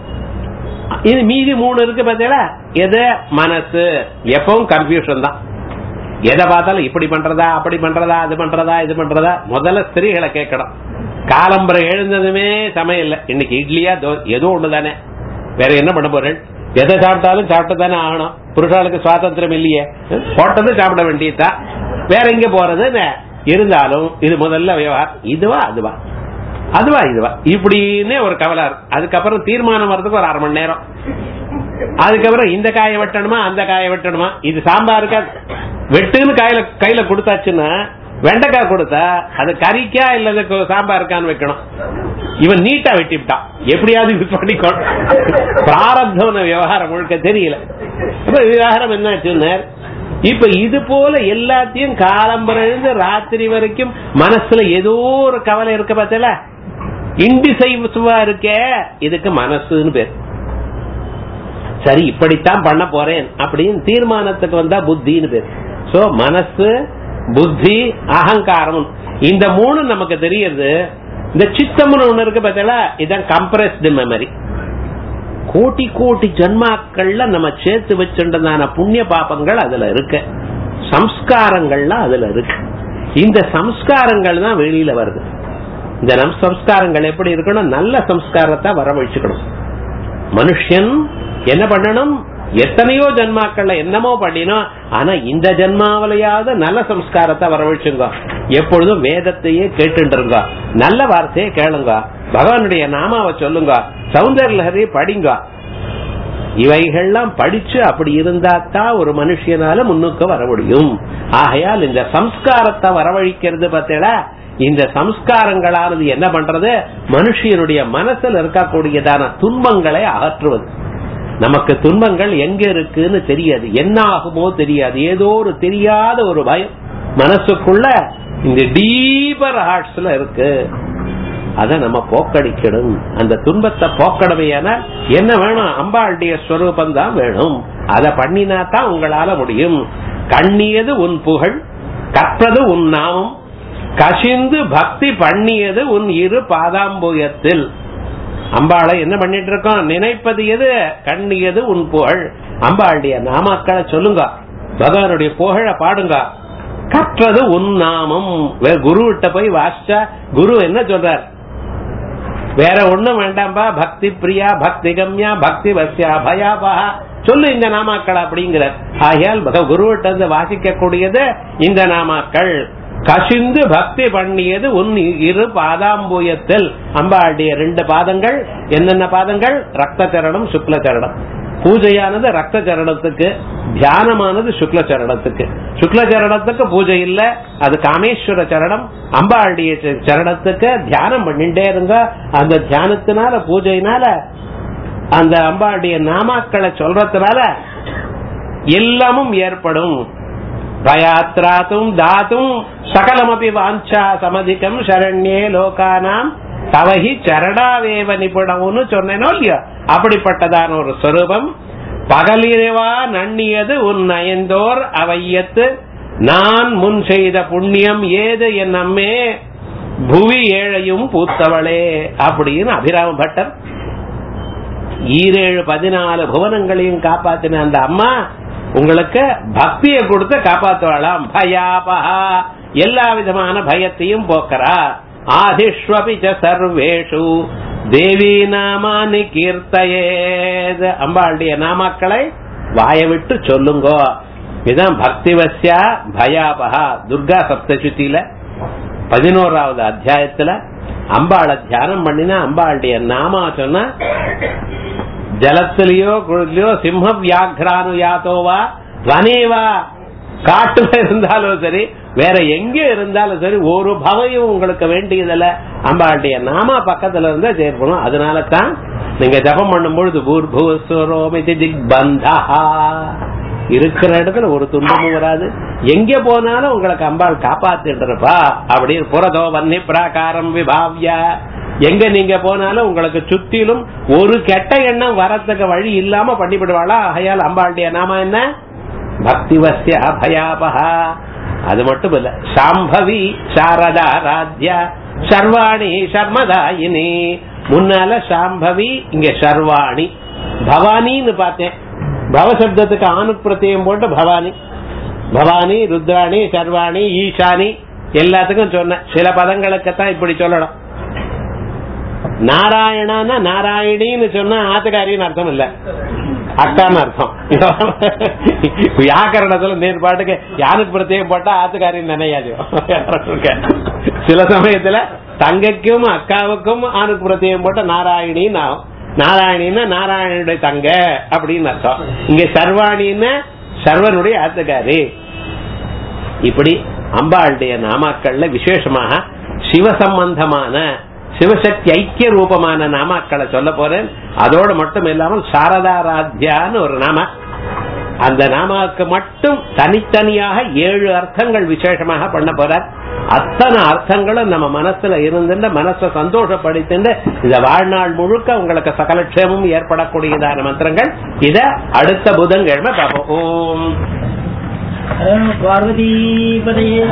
இது மீதி மூணு இருக்கு பாத்தீங்களா எது மனசு எப்பவும் கன்ஃபியூஷன் தான் எதை பார்த்தாலும் இப்படி பண்றதா அப்படி பண்றதா அது பண்றதா இது பண்றதா முதல்ல ஸ்திரீகளை கேட்கணும் காலம்பரை எழுந்ததுமே சமையல் இன்னைக்கு இட்லியா ஏதோ ஒண்ணுதானே வேற என்ன பண்ண போறேன் எதை சாப்பிட்டாலும் சாப்பிட்டு தானே ஆகணும் புருஷாளுக்கு சுவாதந்திரம் இல்லையே போட்டது சாப்பிட வேண்டியதா வேற எங்க போறது இருந்தாலும் இது முதல்ல விவகாரம் இதுவா அதுவா அதுவா இதுவா இப்படின்னு ஒரு கவலை அதுக்கப்புறம் தீர்மானம் வர்றதுக்கு ஒரு அரை மணி நேரம் அதுக்கப்புறம் இந்த காயை வெட்டணுமா அந்த காயை வெட்டணுமா இது சாம்பாருக்கா வெட்டுன்னு கையில கையில கொடுத்தாச்சுன்னா வெண்டைக்காய் கொடுத்தா அது கறிக்கா இல்ல சாம்பாருக்கான்னு வைக்கணும் இவன் நீட்டா வெட்டிவிட்டான் எப்படியாவது இது பண்ணிக்கணும் பிராரப்தம் விவகாரம் முழுக்க தெரியல இப்ப விவகாரம் என்னாச்சுன்னு இப்ப இது போல எல்லாத்தையும் காலம்பரிலிருந்து ராத்திரி வரைக்கும் மனசுல ஏதோ ஒரு கவலை இருக்க பார்த்தல இண்டிசைவா இருக்க இதுக்கு மனசுன்னு பேர் சரி இப்படித்தான் பண்ண போறேன் அப்படின்னு தீர்மானத்துக்கு வந்தா புத்தின்னு பேர் சோ மனசு புத்தி அகங்காரம் இந்த மூணு நமக்கு தெரியுது இந்த சித்தம்னு ஒண்ணு இருக்கு பார்த்தீங்களா இதான் கம்ப்ரஸ்டு மெமரி கோட்டி கோட்டி ஜன்மாக்கள்ல நம்ம சேர்த்து வச்சுட்டதான புண்ணிய பாபங்கள் அதுல இருக்கு சம்ஸ்காரங்கள்லாம் அதுல இருக்கு இந்த சம்ஸ்காரங்கள் தான் வெளியில வருது இந்த நம் சம்ஸ்காரங்கள் எப்படி இருக்கணும் நல்ல சம்ஸ்காரத்தை வரவழைச்சுக்கணும் மனுஷன் என்ன பண்ணணும் எத்தனையோ ஜன்மாக்கள்ல என்னமோ பண்ணினோம் ஆனா இந்த ஜன்மாவிலையாவது நல்ல சம்ஸ்காரத்தை வரவழைச்சுங்க எப்பொழுதும் வேதத்தையே கேட்டுருங்க நல்ல வார்த்தையை கேளுங்க பகவானுடைய நாமாவை சொல்லுங்க சௌந்தர்ய லஹரி படிங்க இவைகள்லாம் படிச்சு அப்படி இருந்தா தான் ஒரு மனுஷனால முன்னுக்கு வர முடியும் ஆகையால் இந்த சம்ஸ்காரத்தை வரவழிக்கிறது பார்த்தீங்களா இந்த சம்ஸ்காரங்களானது என்ன பண்றது மனுஷனுடைய மனசுல இருக்கக்கூடியதான துன்பங்களை அகற்றுவது நமக்கு துன்பங்கள் எங்க இருக்குன்னு தெரியாது என்ன ஆகுமோ தெரியாது ஏதோ ஒரு தெரியாத ஒரு பயம் மனசுக்குள்ள இந்த டீப்பர் ஹார்ட்ஸ்ல இருக்கு அதை நம்ம போக்கடிக்கணும் அந்த துன்பத்தை போக்கடமையான என்ன வேணும் அம்பாளுடைய ஸ்வரூபம் தான் வேணும் அதை பண்ணினா தான் உங்களால முடியும் கண்ணியது உன் புகழ் கற்றது உன் நாமம் கசிந்து பக்தி பண்ணியது உன் இரு பாதாம்புயத்தில் அம்பாளை என்ன பண்ணிட்டு இருக்கோம் நினைப்பது எது கண்ணியது உன் புகழ் அம்பாளுடைய நாமாக்களை சொல்லுங்க பகவானுடைய புகழ பாடுங்க கற்றது உன் நாமம் குரு கிட்ட போய் வாசிச்சா குரு என்ன சொல்றார் வேற ஒண்ணும் வேண்டாம்பா பக்தி பிரியா பக்தி கம்யா பக்தி வசியா பயாபா சொல்லு இந்த நாமாக்கள் அப்படிங்கிற ஆகையால் குருவிட்ட இருந்து வாசிக்க கூடியது இந்த நாமாக்கள் கசிந்து பக்தி பண்ணியது உன் இரு பாதாம்பூயத்தில் அம்பாளுடைய ரெண்டு பாதங்கள் என்னென்ன பாதங்கள் ரத்த சரணம் சுக்ல சரணம் பூஜையானது ரத்த சரணத்துக்கு தியானமானது சுக்ல சரணத்துக்கு சுக்ல சரணத்துக்கு பூஜை இல்ல அது காமேஸ்வர சரணம் அம்பாளுடைய சரணத்துக்கு தியானம் பண்ணிட்டே இருங்க அந்த தியானத்தினால பூஜையினால அந்த அம்பாளுடைய நாமாக்களை சொல்றதுனால எல்லாமும் ஏற்படும் பயாத்ராத்தும் தாத்தும் சகலமபி வாஞ்சா சமதிக்கம் சரண்யே லோகானாம் தவஹி சரணாவேவ நிபுணம்னு சொன்னேனோ இல்லையோ அப்படிப்பட்டதான ஒரு சொரூபம் பகலிரவா நன்னியது உன் நயந்தோர் அவையத்து நான் முன் செய்த புண்ணியம் ஏது என் அம்மே புவி ஏழையும் பூத்தவளே அப்படின்னு அபிராம பட்டர் ஈரேழு பதினாலு புவனங்களையும் காப்பாத்தின அந்த அம்மா உங்களுக்கு பக்தியை கொடுத்து காப்பாத்துவாளாம் பயாபகா எல்லா விதமான பயத்தையும் போக்கறா ஆதிஷ்வபி சர்வேஷு தேவி நாமானி கீர்த்தயேத் அம்பாளுடைய நாமாக்களை வாய விட்டு சொல்லுங்க இதுதான் பக்தி வசியா பயாபகா துர்கா சப்தசுத்தியில பதினோராவது அத்தியாயத்துல அம்பாளை தியானம் பண்ணினா அம்பாளுடைய நாமா சொன்னா ஜலத்திலேயோ குழுலையோ சிம்ம வியாக்ரானு யாத்தோவா வனேவா காட்டுல இருந்தாலும் சரி வேற எங்க இருந்தாலும் சரி ஒரு பவையும் உங்களுக்கு வேண்டியதில்ல அம்பாளுடைய நாமா பக்கத்துல இருந்தா சேர்க்கணும் அதனால தான் நீங்க ஜபம் பண்ணும் பொழுது பூர்பூஸ்வரோமிதி திக்பந்தா இருக்கிற இடத்துல ஒரு துன்பமும் வராது எங்க போனாலும் உங்களுக்கு அம்பாள் காப்பாத்திட்டு இருப்பா அப்படின்னு புறதோ வன்னி பிராகாரம் விபாவ்யா எங்க நீங்க போனாலும் உங்களுக்கு சுத்திலும் ஒரு கெட்ட எண்ணம் வரத்துக்கு வழி இல்லாம பண்ணிவிடுவாளா ஆகையால் அம்பாளுடைய நாம என்ன பக்திவசிய அபயாபகா அது மட்டும் இல்ல சாம்பவி சாரதா ராத்யா சர்வாணி சர்மதாயினி முன்னால சாம்பவி இங்க சர்வாணி பவானின்னு பார்த்தேன் பவசப்தத்துக்கு ஆணு பிரத்தியம் போட்டு பவானி பவானி ருத்ராணி சர்வாணி ஈசானி எல்லாத்துக்கும் சொன்னேன் சில பதங்களுக்குத்தான் இப்படி சொல்லணும் நாராயணானா நாராயணின்னு சொன்னா ஆத்துக்காரின்னு அர்த்தம் இல்ல அக்கான்னு அர்த்தம் வியாக்கரணத்துல நேர் பாட்டுக்கு யானுக்கு பிரத்யேகம் போட்டா ஆத்துக்காரின்னு நினையாது சில சமயத்துல தங்கைக்கும் அக்காவுக்கும் ஆணுக்கு பிரத்யேகம் போட்டா நாராயணின்னு ஆகும் நாராயணின்னா நாராயணனுடைய தங்க அப்படின்னு அர்த்தம் இங்க சர்வாணின்னா சர்வனுடைய ஆத்துக்காரி இப்படி அம்பாளுடைய நாமாக்கள்ல விசேஷமாக சிவ சம்பந்தமான சிவசக்தி ஐக்கிய ரூபமான நாமாக்களை சொல்ல போறேன் அதோடு மட்டும் இல்லாமல் சாரதாராத்யான்னு ஒரு நாம அந்த நாமாவுக்கு மட்டும் தனித்தனியாக ஏழு அர்த்தங்கள் விசேஷமாக பண்ண போறார் அத்தனை அர்த்தங்களும் நம்ம மனசுல இருந்துட்டு மனசை சந்தோஷப்படுத்திட்டு இந்த வாழ்நாள் முழுக்க உங்களுக்கு சகலட்சேமும் ஏற்படக்கூடியதான மந்திரங்கள் இத அடுத்த புதன்கிழமை பார்ப்போம் ஓம் பார்வதி